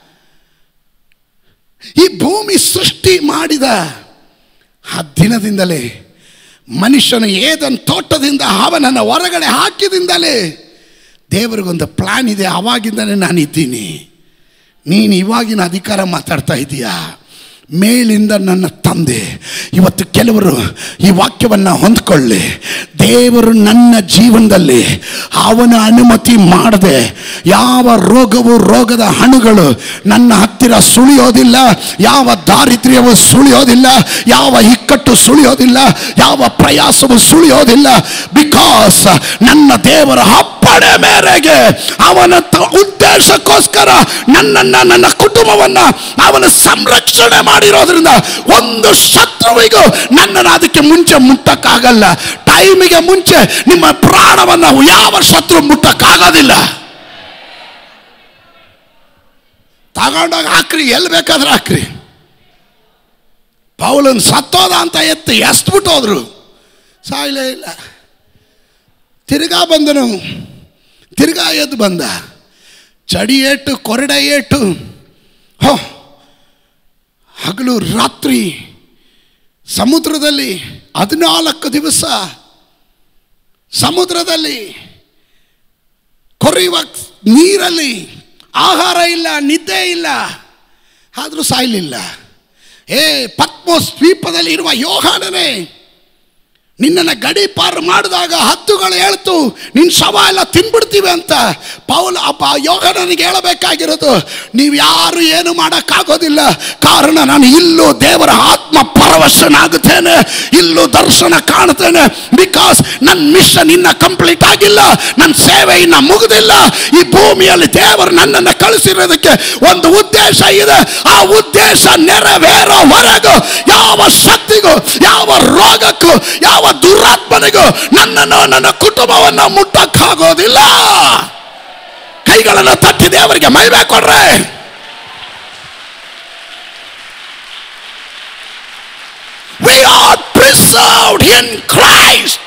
ಈ ಭೂಮಿ ಸೃಷ್ಟಿ ಮಾಡಿದ ಆ ದಿನದಿಂದಲೇ ಮನುಷ್ಯನು ಏದನ್ ತೋಟದಿಂದ ಅವನನ್ನು ಹೊರಗಡೆ ಹಾಕಿದಿಂದಲೇ ದೇವರಿಗೊಂದು ಪ್ಲಾನ್ ಇದೆ ಆವಾಗಿಂದಲೇ ನಾನು ಇದ್ದೀನಿ ನೀನು ಇವಾಗಿನ ಅಧಿಕಾರ ಮಾತಾಡ್ತಾ ಇದೀಯಾ ಮೇಲಿಂದ ನನ್ನ ತಂದೆ ಇವತ್ತು ಕೆಲವರು ಈ ವಾಕ್ಯವನ್ನು ಹೊಂದ್ಕೊಳ್ಳಿ ದೇವರು ನನ್ನ ಜೀವನದಲ್ಲಿ ಅವನ ಅನುಮತಿ ಮಾಡದೆ ಯಾವ ರೋಗವು ರೋಗದ ಹಣುಗಳು ನನ್ನ ಹತ್ತಿರ ಸುಳಿಯೋದಿಲ್ಲ ಯಾವ ದಾರಿದ್ರ್ಯವು ಸುಳಿಯೋದಿಲ್ಲ ಯಾವ ಇಕ್ಕಟ್ಟು ಸುಳಿಯೋದಿಲ್ಲ ಯಾವ ಪ್ರಯಾಸವು ಸುಳಿಯೋದಿಲ್ಲ ಬಿಕಾಸ್ ನನ್ನ ದೇವರ ಅಪ್ಪಣೆ ಮೇರೆಗೆ ಅವನ ತ- ಉದ್ದೇಶಕ್ಕೋಸ್ಕರ ನನ್ನನ್ನ ನನ್ನ ಕುಟುಂಬವನ್ನ ಅವನ ಸಂರಕ್ಷಣೆ ಮಾಡಿರೋದ್ರಿಂದ ಒಂದು ಶತ್ರುವಿಗೂ ನನ್ನನ್ನು ಅದಕ್ಕೆ ಮುಂಚೆ ಮುಟ್ಟಕ್ಕಾಗಲ್ಲ ಟೈಮಿಗೆ ಮುಂಚೆ ನಿಮ್ಮ ಪ್ರಾಣವನ್ನು ಯಾವ ಶತ್ರು ಮುಟ್ಟಕ್ಕಾಗೋದಿಲ್ಲ ತಗೊಂಡೋಗಿ ಹಾಕ್ರಿ ಎಲ್ಲಿ ಬೇಕಾದ್ರೆ ಹಾಕ್ರಿ ಪೌಲನ್ ಸತ್ತೋದ ಅಂತ ಎತ್ತಿ ಎಸ್ಬಿಟ್ಟು ಹೋದ್ರು ಸಾಯ್ಲೇ ಇಲ್ಲ ತಿರ್ಗಾ ಬಂದನು ತಿರ್ಗಾ ಎದ್ದು ಬಂದ ಚಡಿ ಏಟು ಕೊರಡೆ ಏಟು ಹೋ ಹಗಲು ರಾತ್ರಿ ಸಮುದ್ರದಲ್ಲಿ ಹದಿನಾಲ್ಕು ದಿವಸ ಸಮುದ್ರದಲ್ಲಿ ಕೊರೆಯುವ ನೀರಲ್ಲಿ ಆಹಾರ ಇಲ್ಲ ನಿದ್ದೆ ಇಲ್ಲ ಆದರೂ ಸಾಯಲಿಲ್ಲ ಏ ಪದ್ಮೋಸ್ ದ್ವೀಪದಲ್ಲಿ ಇರುವ ಯೋಹಾನನೇ ನಿನ್ನನ್ನು ಗಡಿ ಪಾರು ಮಾಡಿದಾಗ ಹತ್ತುಗಳು ಹೇಳ್ತು ನಿನ್ನ ಶವ ಎಲ್ಲ ತಿನ್ಬಿಡ್ತೀವಿ ಅಂತ ಪೌಲ್ ಅಪ್ಪ ಯೋಗನಿಗೆ ಹೇಳಬೇಕಾಗಿರೋದು ನೀವು ಯಾರು ಏನು ಮಾಡೋಕ್ಕಾಗೋದಿಲ್ಲ ಕಾರಣ ನಾನು ಇಲ್ಲೂ ದೇವರ ಆತ್ಮ ಪರವಶನಾಗುತ್ತೇನೆ ಇಲ್ಲೂ ದರ್ಶನ ಕಾಣುತ್ತೇನೆ ಬಿಕಾಸ್ ನನ್ನ ಮಿಷನ್ ಇನ್ನ ಕಂಪ್ಲೀಟ್ ಆಗಿಲ್ಲ ನನ್ನ ಸೇವೆ ಇನ್ನ ಮುಗಿದಿಲ್ಲ ಈ ಭೂಮಿಯಲ್ಲಿ ದೇವರು ನನ್ನನ್ನು ಕಳಿಸಿರೋದಕ್ಕೆ ಒಂದು ಉದ್ದೇಶ ಇದೆ ಆ ಉದ್ದೇಶ ನೆರವೇರೋವರೆಗೂ ಯಾವ ಶಕ್ತಿಗೂ ಯಾವ ರೋಗಕ್ಕೂ ಯಾವ ದುರಾತ್ಮನಿಗೂ ನನ್ನನ್ನು ನನ್ನ ಕುಟುಂಬವನ್ನು ಮುಟ್ಟಕ್ಕಾಗೋದಿಲ್ಲ ಕೈಗಳನ್ನು ತಟ್ಟಿ ದೇವರಿಗೆ ಮೈಬೆ ಕೊಡ್ರೆ We are preserved in Christ.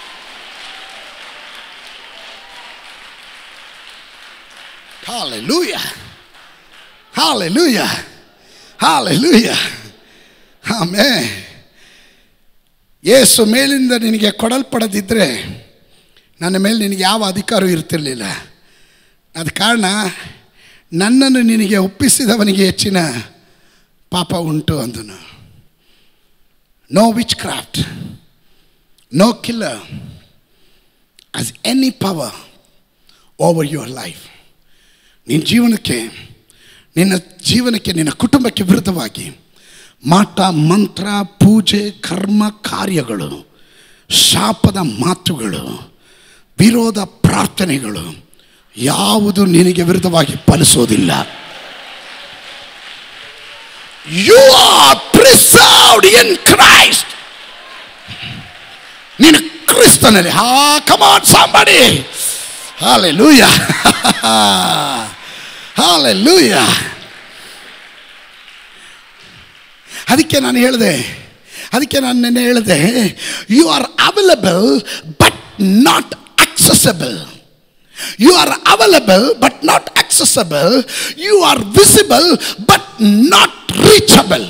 Hallelujah. Hallelujah. Hallelujah. Amen. ಯೇಸು ಮೇಲಿಂದ ನಿನಗೆ ಕೊಡಲ್ಪಡದಿದ್ದರೆ ನನ್ನ ಮೇಲೆ ನಿನಗೆ ಯಾವ ಅಧಿಕಾರವೂ ಇರ್ತಿರಲಿಲ್ಲ ಅದ ಕಾರಣ ನನ್ನನ್ನು ನಿನಗೆ ಒಪ್ಪಿಸಿದವನಿಗೆ ಹೆಚ್ಚಿನ ಪಾಪ ಉಂಟು ಅಂದನು no witchcraft no killer has any power over your life ನಿನ್ನ ಜೀವನಕ್ಕೆ ನಿನ್ನ ಜೀವನಕ್ಕೆ ನಿನ್ನ ಕುಟುಂಬಕ್ಕೆ ವಿರುದ್ಧವಾಗಿ ಮಾಟ ಮಂತ್ರ ಪೂಜೆ ಕರ್ಮ ಕಾರ್ಯಗಳು ಶಾಪದ ಮಾತುಗಳು ವಿರೋಧ ಪ್ರಾರ್ಥನೆಗಳು ಯಾವುದು ನಿನಗೆ ವಿರುದ್ಧವಾಗಿ ಫಲಿಸೋದಿಲ್ಲ you are preserved in Christ ನೀನು ಕ್ರಿಸ್ತನಲ್ಲಿ ಹಾ ಕಮಾನ್ ಸಾಂಬಾಡಿ ಹಾಲೆ ಲೂಯ ಹಾಲೆ ಲೂಯ ಅದಕ್ಕೆ ನಾನು ಹೇಳಿದೆ ಅದಕ್ಕೆ ನಾನು ನಿನ್ನೆ ಹೇಳಿದೆ you are available but not accessible you are available but not accessible you are visible but not reachable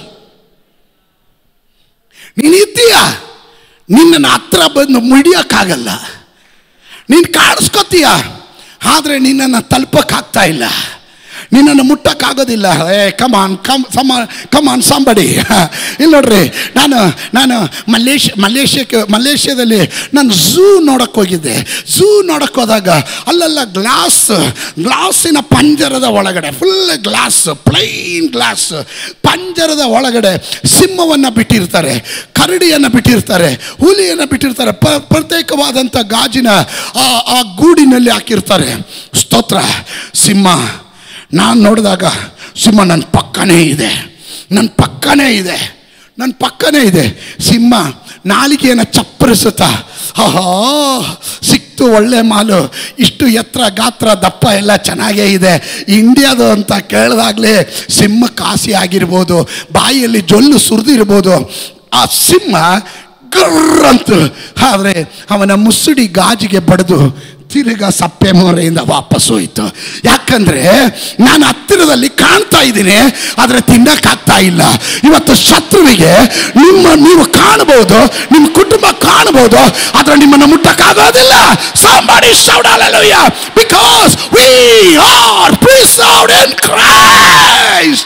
ನೀನು ಇದ್ದೀಯ ನಿನ್ನನ್ನು ಹತ್ರ ಬಂದು ಮುಡಿಯೋಕ್ಕಾಗಲ್ಲ ನೀನು ಕಾಣಿಸ್ಕೊತೀಯ ಆದರೆ ನಿನ್ನನ್ನು ತಲುಪಕ್ಕಾಗ್ತಾ ಇಲ್ಲ ನಿನ್ನನ್ನು ಮುಟ್ಟಕ್ಕಾಗೋದಿಲ್ಲ ಏ ಕಮಾನ್ ಕಮ್ ಸಮ ಕಮಾನ್ ಸಾಂಬಡಿ ಇಲ್ಲಿ ನೋಡ್ರಿ ನಾನು ನಾನು ಮಲೇಷ್ಯ ಮಲೇಷ್ಯಕ್ಕೆ ಮಲೇಷ್ಯಾದಲ್ಲಿ ನಾನು ಝೂ ನೋಡಕ್ಕೆ ಹೋಗಿದ್ದೆ ಝೂ ನೋಡಕ್ಕೆ ಹೋದಾಗ ಅಲ್ಲೆಲ್ಲ ಗ್ಲಾಸ್ ಗ್ಲಾಸಿನ ಪಂಜರದ ಒಳಗಡೆ ಫುಲ್ ಗ್ಲಾಸ್ ಪ್ಲೈನ್ ಗ್ಲಾಸ್ ಪಂಜರದ ಒಳಗಡೆ ಸಿಂಹವನ್ನು ಬಿಟ್ಟಿರ್ತಾರೆ ಕರಡಿಯನ್ನು ಬಿಟ್ಟಿರ್ತಾರೆ ಹುಲಿಯನ್ನು ಬಿಟ್ಟಿರ್ತಾರೆ ಪ ಪ್ರತ್ಯೇಕವಾದಂಥ ಗಾಜಿನ ಆ ಆ ಗೂಡಿನಲ್ಲಿ ಹಾಕಿರ್ತಾರೆ ಸ್ತೋತ್ರ ಸಿಂಹ ನಾನು ನೋಡಿದಾಗ ಸಿಂಹ ನನ್ನ ಪಕ್ಕನೇ ಇದೆ ನನ್ನ ಪಕ್ಕನೇ ಇದೆ ನನ್ನ ಪಕ್ಕನೇ ಇದೆ ಸಿಂಹ ನಾಲಿಗೆಯನ್ನು ಚಪ್ಪರಿಸುತ್ತಾ ಆಹಾ ಸಿಕ್ತು ಒಳ್ಳೆ ಮಾಲು ಇಷ್ಟು ಎತ್ತರ ಗಾತ್ರ ದಪ್ಪ ಎಲ್ಲ ಚೆನ್ನಾಗೇ ಇದೆ ಇಂಡಿಯಾದು ಅಂತ ಕೇಳಿದಾಗಲೇ ಸಿಂಹ ಕಾಸಿ ಆಗಿರ್ಬೋದು ಬಾಯಿಯಲ್ಲಿ ಜೊಲ್ಲು ಸುರಿದಿರ್ಬೋದು ಆ ಸಿಂಹ ಗರ್ರಂತು ಆದರೆ ಅವನ ಮುಸುಡಿ ಗಾಜಿಗೆ ಬಡಿದು ತಿರುಗ ಸಪ್ಪೆ ಮೊರೆಯಿಂದ ವಾಪಸ್ ಹೋಯಿತು ಯಾಕಂದ್ರೆ ನಾನು ಹತ್ತಿರದಲ್ಲಿ ಕಾಣ್ತಾ ಇದ್ದೀನಿ ಆದರೆ ತಿನ್ನಕ್ಕಾಗ್ತಾ ಇಲ್ಲ ಇವತ್ತು ಶತ್ರುವಿಗೆ ನಿಮ್ಮ ನೀವು ಕಾಣಬಹುದು ನಿಮ್ಮ ಕುಟುಂಬ ಕಾಣಬಹುದು ಆದರೆ ನಿಮ್ಮನ್ನು ಮುಟ್ಟಕ್ಕಾಗೋದಿಲ್ಲ somebody shout hallelujah because we are preserved in Christ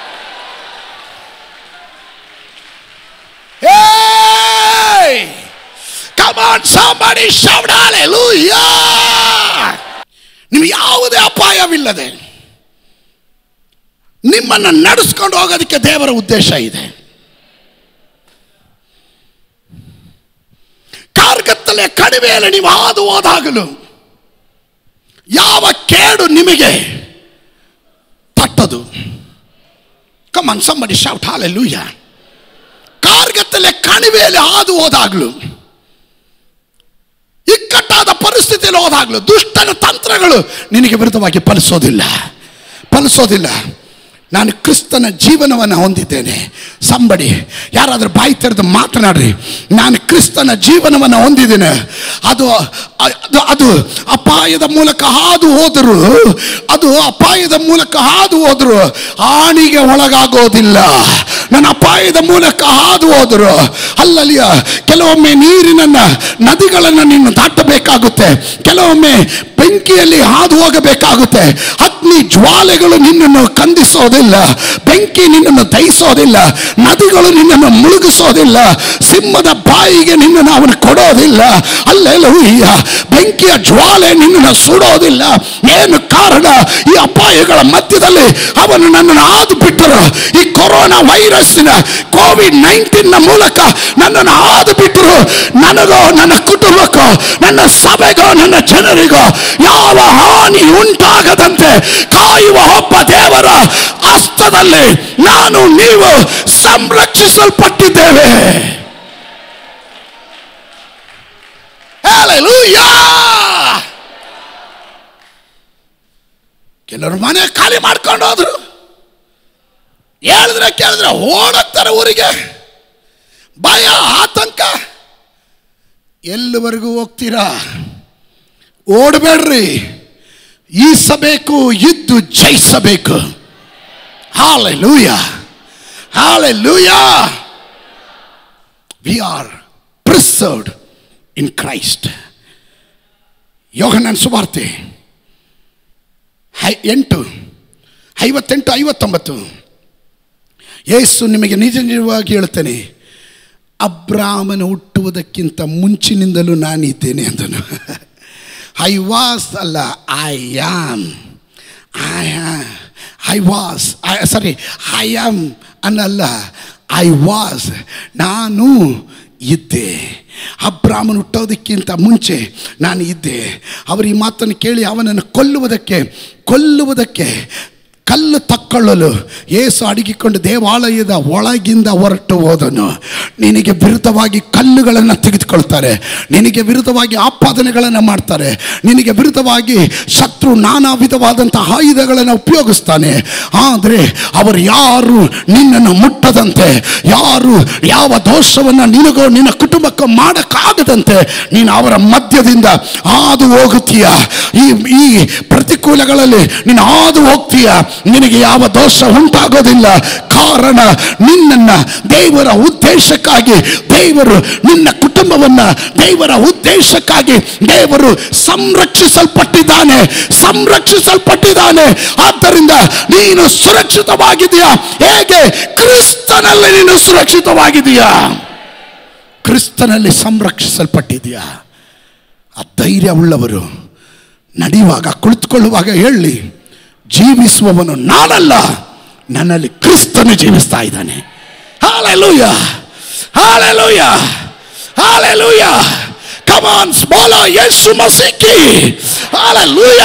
hey come on somebody shout hallelujah ನಿಮ್ಗೆ ಯಾವುದೇ ಅಪಾಯವಿಲ್ಲದೆ ನಿಮ್ಮನ್ನು ನಡೆಸ್ಕೊಂಡು ಹೋಗೋದಕ್ಕೆ ದೇವರ ಉದ್ದೇಶ ಇದೆ ಕಾರ್ಗತ್ತಲೆ ಕಡಿಮೆಯಲ್ಲಿ ನೀವು ಹಾದು ಹೋದಾಗಲು ಯಾವ ಕೇಡು ನಿಮಗೆ ತಟ್ಟದು ಕಮನ್ ಸಂಬಡಿ ಶೌಟ್ ಹಾಲೆಲ್ಲೂಯ್ಯ ಕಾರ್ಗತ್ತಲೆ ಕಣಿವೆಯಲ್ಲಿ ಹಾದು ಹೋದಾಗಲು ಇಕ್ಕಟ್ಟಾದ ಪರಿಸ್ಥಿತಿಯಲ್ಲಿ ಹೋದಾಗಲು ದುಷ್ಟನ ತಂತ್ರಗಳು ನಿನಗೆ ವಿರುದ್ಧವಾಗಿ ಫಲಿಸೋದಿಲ್ಲ ಫಲಿಸೋದಿಲ್ಲ ನಾನು ಕ್ರಿಸ್ತನ ಜೀವನವನ್ನು ಹೊಂದಿದ್ದೇನೆ ಸಂಬಡಿ ಯಾರಾದರೂ ಬಾಯಿ ತೆರೆದು ಮಾತನಾಡ್ರಿ ನಾನು ಕ್ರಿಸ್ತನ ಜೀವನವನ್ನು ಹೊಂದಿದ್ದೇನೆ ಅದು ಅದು ಅದು ಅಪಾಯದ ಮೂಲಕ ಹಾದು ಹೋದರು ಅದು ಅಪಾಯದ ಮೂಲಕ ಹಾದು ಹೋದರು ಆಣಿಗೆ ಒಳಗಾಗೋದಿಲ್ಲ ನನ್ನ ಅಪಾಯದ ಮೂಲಕ ಹಾದು ಹೋದರು ಅಲ್ಲಲ್ಲಿಯ ಕೆಲವೊಮ್ಮೆ ನೀರಿನ ನದಿಗಳನ್ನು ನೀನು ದಾಟಬೇಕಾಗುತ್ತೆ ಕೆಲವೊಮ್ಮೆ ಬೆಂಕಿಯಲ್ಲಿ ಹಾದು ಹೋಗಬೇಕಾಗುತ್ತೆ ಅಗ್ನಿ ಜ್ವಾಲೆಗಳು ನಿನ್ನನ್ನು ಕಂದಿಸೋದಿಲ್ಲ ಬೆಂಕಿ ನಿನ್ನನ್ನು ದಹಿಸೋದಿಲ್ಲ ನದಿಗಳು ನಿನ್ನನ್ನು ಮುಳುಗಿಸೋದಿಲ್ಲ ಸಿಂಹದ ಬಾಯಿಗೆ ನಿನ್ನನ್ನು ಅವನು ಕೊಡೋದಿಲ್ಲ ಅಲ್ಲೆಲ್ಲ ಬೆಂಕಿಯ ಜ್ವಾಲೆ ನಿನ್ನನ್ನು ಸುಡೋದಿಲ್ಲ ಏನು ಕಾರಣ ಈ ಅಪಾಯಗಳ ಮಧ್ಯದಲ್ಲಿ ಅವನು ನನ್ನನ್ನು ಆದು ಬಿಟ್ಟರು ಈ ಕೊರೋನಾ ವೈರಸ್ಸಿನ ಕೋವಿಡ್ ನೈನ್ಟೀನ್ ನ ಮೂಲಕ ನನ್ನನ್ನು ಆದು ಬಿಟ್ಟರು ನನಗೋ ನನ್ನ ಕುಟುಂಬಕ್ಕೋ ನನ್ನ ಸಭೆಗೋ ನನ್ನ ಜನರಿಗೋ ಯಾವ ಹಾನಿ ಉಂಟಾಗದಂತೆ ಕಾಯುವ ಒಬ್ಬ ದೇವರ ಹಸ್ತದಲ್ಲಿ ನಾನು ನೀವು ಸಂರಕ್ಷಿಸಲ್ಪಟ್ಟಿದ್ದೇವೆ Hallelujah! ಕೆಲವರು ಮನೆ ಖಾಲಿ ಮಾಡ್ಕೊಂಡು ಹೋದ್ರು ಹೇಳಿದ್ರೆ ಕೇಳಿದ್ರೆ ಓಡೋಗ್ತಾರೆ ಊರಿಗೆ ಭಯ ಆತಂಕ ಎಲ್ಲಿವರೆಗೂ ಹೋಗ್ತೀರಾ ಓಡಬೇಡ್ರಿ ಈಸಬೇಕು ಇದ್ದು ಜಯಿಸಬೇಕು hallelujah hallelujah we are preserved in Christ ಯೋಗನನ್ ಸುವಾರ್ತೆ ಹೈ ಎಂಟು ಐವತ್ತೆಂಟು ಐವತ್ತೊಂಬತ್ತು ಯೇಸು ನಿಮಗೆ ನಿಜ ನಿಜವಾಗಿ ಹೇಳ್ತೇನೆ ಅಬ್ರಾಮನ ಹುಟ್ಟುವುದಕ್ಕಿಂತ ಮುಂಚಿನಿಂದಲೂ ನಾನಿದ್ದೇನೆ ಅಂದನು ಐ ವಾಸ್ ಅಲ್ಲ I am I I was I sorry I am ಅನ್ನಲ್ಲ ಐ ವಾಸ್ ನಾನು ಇದ್ದೆ ಅಬ್ರಾಮನ್ ಹುಟ್ಟೋದಕ್ಕಿಂತ ಮುಂಚೆ ನಾನು ಇದ್ದೆ ಅವರು ಈ ಮಾತನ್ನು ಕೇಳಿ ಅವನನ್ನು ಕೊಲ್ಲುವುದಕ್ಕೆ ಕೊಲ್ಲುವುದಕ್ಕೆ ಕಲ್ಲು ತಕ್ಕೊಳ್ಳಲು ಏಸು ಅಡಗಿಕೊಂಡು ದೇವಾಲಯದ ಒಳಗಿಂದ ಹೊರಟು ಹೋದನು ನಿನಗೆ ವಿರುದ್ಧವಾಗಿ ಕಲ್ಲುಗಳನ್ನು ತೆಗೆದುಕೊಳ್ತಾರೆ ನಿನಗೆ ವಿರುದ್ಧವಾಗಿ ಆಪಾದನೆಗಳನ್ನು ಮಾಡ್ತಾರೆ ನಿನಗೆ ವಿರುದ್ಧವಾಗಿ ಶತ್ರು ನಾನಾ ವಿಧವಾದಂಥ ಆಯುಧಗಳನ್ನು ಉಪಯೋಗಿಸ್ತಾನೆ ಆದರೆ ಅವರು ಯಾರು ನಿನ್ನನ್ನು ಮುಟ್ಟದಂತೆ ಯಾರು ಯಾವ ದೋಷವನ್ನು ನಿನಗೋ ನಿನ್ನ ಕುಟುಂಬಕ್ಕೋ ಮಾಡೋಕ್ಕಾಗದಂತೆ ನೀನು ಅವರ ಮಧ್ಯದಿಂದ ಹಾದು ಹೋಗುತ್ತೀಯ ಈ ಈ ಪ್ರತಿಕೂಲಗಳಲ್ಲಿ ನೀನು ಹಾದು ಹೋಗ್ತೀಯ ನಿನಗೆ ಯಾವ ದೋಷ ಉಂಟಾಗೋದಿಲ್ಲ ಕಾರಣ ನಿನ್ನನ್ನ ದೇವರ ಉದ್ದೇಶಕ್ಕಾಗಿ ದೇವರು ನಿನ್ನ ಕುಟುಂಬವನ್ನ ದೇವರ ಉದ್ದೇಶಕ್ಕಾಗಿ ದೇವರು ಸಂರಕ್ಷಿಸಲ್ಪಟ್ಟಿದ್ದಾನೆ ಸಂರಕ್ಷಿಸಲ್ಪಟ್ಟಿದ್ದಾನೆ ಆದ್ದರಿಂದ ನೀನು ಸುರಕ್ಷಿತವಾಗಿದೆಯಾ ಹೇಗೆ ಕ್ರಿಸ್ತನಲ್ಲಿ ನೀನು ಸುರಕ್ಷಿತವಾಗಿದೆಯಾ ಕ್ರಿಸ್ತನಲ್ಲಿ ಸಂರಕ್ಷಿಸಲ್ಪಟ್ಟಿದೆಯಾ ಆ ಧೈರ್ಯ ಉಳ್ಳವರು ನಡೆಯುವಾಗ ಕುಳಿತುಕೊಳ್ಳುವಾಗ ಹೇಳಿ ಜೀವಿಸುವವನು ನಾನಲ್ಲ ನನ್ನಲ್ಲಿ ಕ್ರಿಸ್ತನು ಜೀವಿಸ್ತಾ ಇದ್ದಾನೆ ಹಾಲೆಲೂಯ ಹಾಲೆಲೂಯ ಹಾಲೆಲೂಯ ಕಮಾನ್ ಸ್ಮಾಲ ಯೇಸು ಮಸಿಕಿ ಹಾಲೆಲೂಯ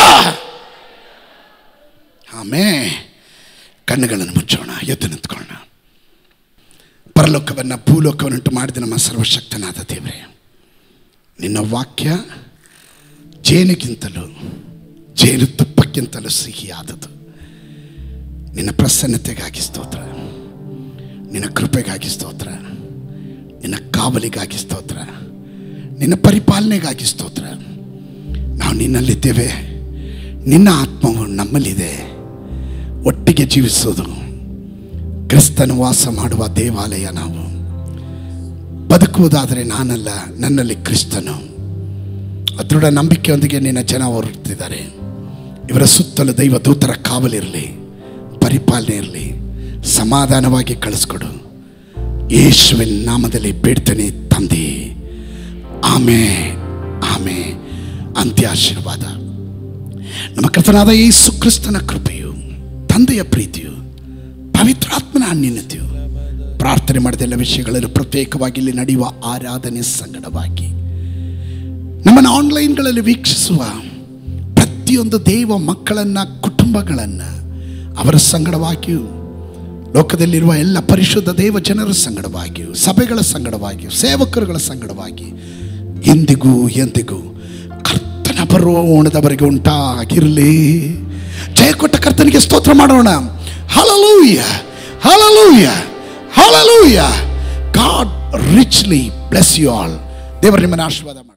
ಆಮೇ ಕಣ್ಣುಗಳನ್ನು ಮುಚ್ಚೋಣ ಎದ್ದು ನಿಂತ್ಕೊಳ್ಳೋಣ ಪರಲೋಕವನ್ನು ಭೂಲೋಕವನ್ನುಂಟು ಮಾಡಿದ ನಮ್ಮ ಸರ್ವಶಕ್ತನಾದ ದೇವರೇ ನಿನ್ನ ವಾಕ್ಯ ಜೇನಿಗಿಂತಲೂ ಜೇನು ತುಪ್ಪಕ್ಕಿಂತಲೂ ಸಿಹಿಯಾದದು ನಿನ್ನ ಪ್ರಸನ್ನತೆಗಾಗಿ ಸ್ತೋತ್ರ ನಿನ್ನ ಕೃಪೆಗಾಗಿ ಸ್ತೋತ್ರ ನಿನ್ನ ಕಾವಲಿಗಾಗಿ ಸ್ತೋತ್ರ ನಿನ್ನ ಪರಿಪಾಲನೆಗಾಗಿ ಸ್ತೋತ್ರ ನಾವು ನಿನ್ನಲ್ಲಿದ್ದೇವೆ ನಿನ್ನ ಆತ್ಮವು ನಮ್ಮಲ್ಲಿದೆ ಒಟ್ಟಿಗೆ ಜೀವಿಸೋದು ಕ್ರಿಸ್ತನು ವಾಸ ಮಾಡುವ ದೇವಾಲಯ ನಾವು ಬದುಕುವುದಾದರೆ ನಾನಲ್ಲ ನನ್ನಲ್ಲಿ ಕ್ರಿಸ್ತನು ಅದೃಢ ನಂಬಿಕೆಯೊಂದಿಗೆ ನಿನ್ನ ಜನ ಹೊರಡ್ತಿದ್ದಾರೆ ಇವರ ಸುತ್ತಲೂ ದೈವ ದೂತರ ಕಾವಲಿರಲಿ ಪರಿಪಾಲನೆ ಇರಲಿ ಸಮಾಧಾನವಾಗಿ ಕಳಿಸ್ಕೊಡು ಯೇಸುವಿನ ನಾಮದಲ್ಲಿ ಬೇಡ್ತೇನೆ ತಂದೆ ಆಮೇ ಆಮೇ ಅಂತ್ಯ ಆಶೀರ್ವಾದ ನಮ್ಮ ಕರ್ತನಾದ ಯೇಸು ಕ್ರಿಸ್ತನ ಕೃಪೆಯು ತಂದೆಯ ಪ್ರೀತಿಯು ಪವಿತ್ರಾತ್ಮನ ಅನ್ಯನತೆಯು ಪ್ರಾರ್ಥನೆ ಮಾಡಿದೆಲ್ಲ ವಿಷಯಗಳಲ್ಲಿ ಪ್ರತ್ಯೇಕವಾಗಿ ಇಲ್ಲಿ ನಡೆಯುವ ಆರಾಧನೆ ಸಂಗಡವಾಗಿ ನಮ್ಮನ್ನು ಆನ್ಲೈನ್ಗಳಲ್ಲಿ ವೀಕ್ಷಿಸುವ ಪ್ರತಿಯೊಂದು ದೇವ ಮಕ್ಕಳನ್ನ ಕುಟುಂಬಗಳನ್ನು ಅವರ ಸಂಗಡವಾಗಿಯೂ ಲೋಕದಲ್ಲಿರುವ ಎಲ್ಲ ಪರಿಶುದ್ಧ ದೇವ ಜನರ ಸಂಗಡವಾಗಿಯೂ ಸಭೆಗಳ ಸಂಗಡವಾಗಿಯೂ ಸೇವಕರುಗಳ ಸಂಗಡವಾಗಿ ಎಂದಿಗೂ ಎಂದಿಗೂ ಕರ್ತನ ಬರೋಣದವರೆಗೆ ಉಂಟಾಗಿರಲಿ ಜಯ ಕೊಟ್ಟ ಕರ್ತನಿಗೆ ಸ್ತೋತ್ರ ಮಾಡೋಣ hallelujah hallelujah hallelujah God richly bless you all ದೇವರು ನಿಮ್ಮನ್ನು ಆಶೀರ್ವಾದ ಮಾಡಿ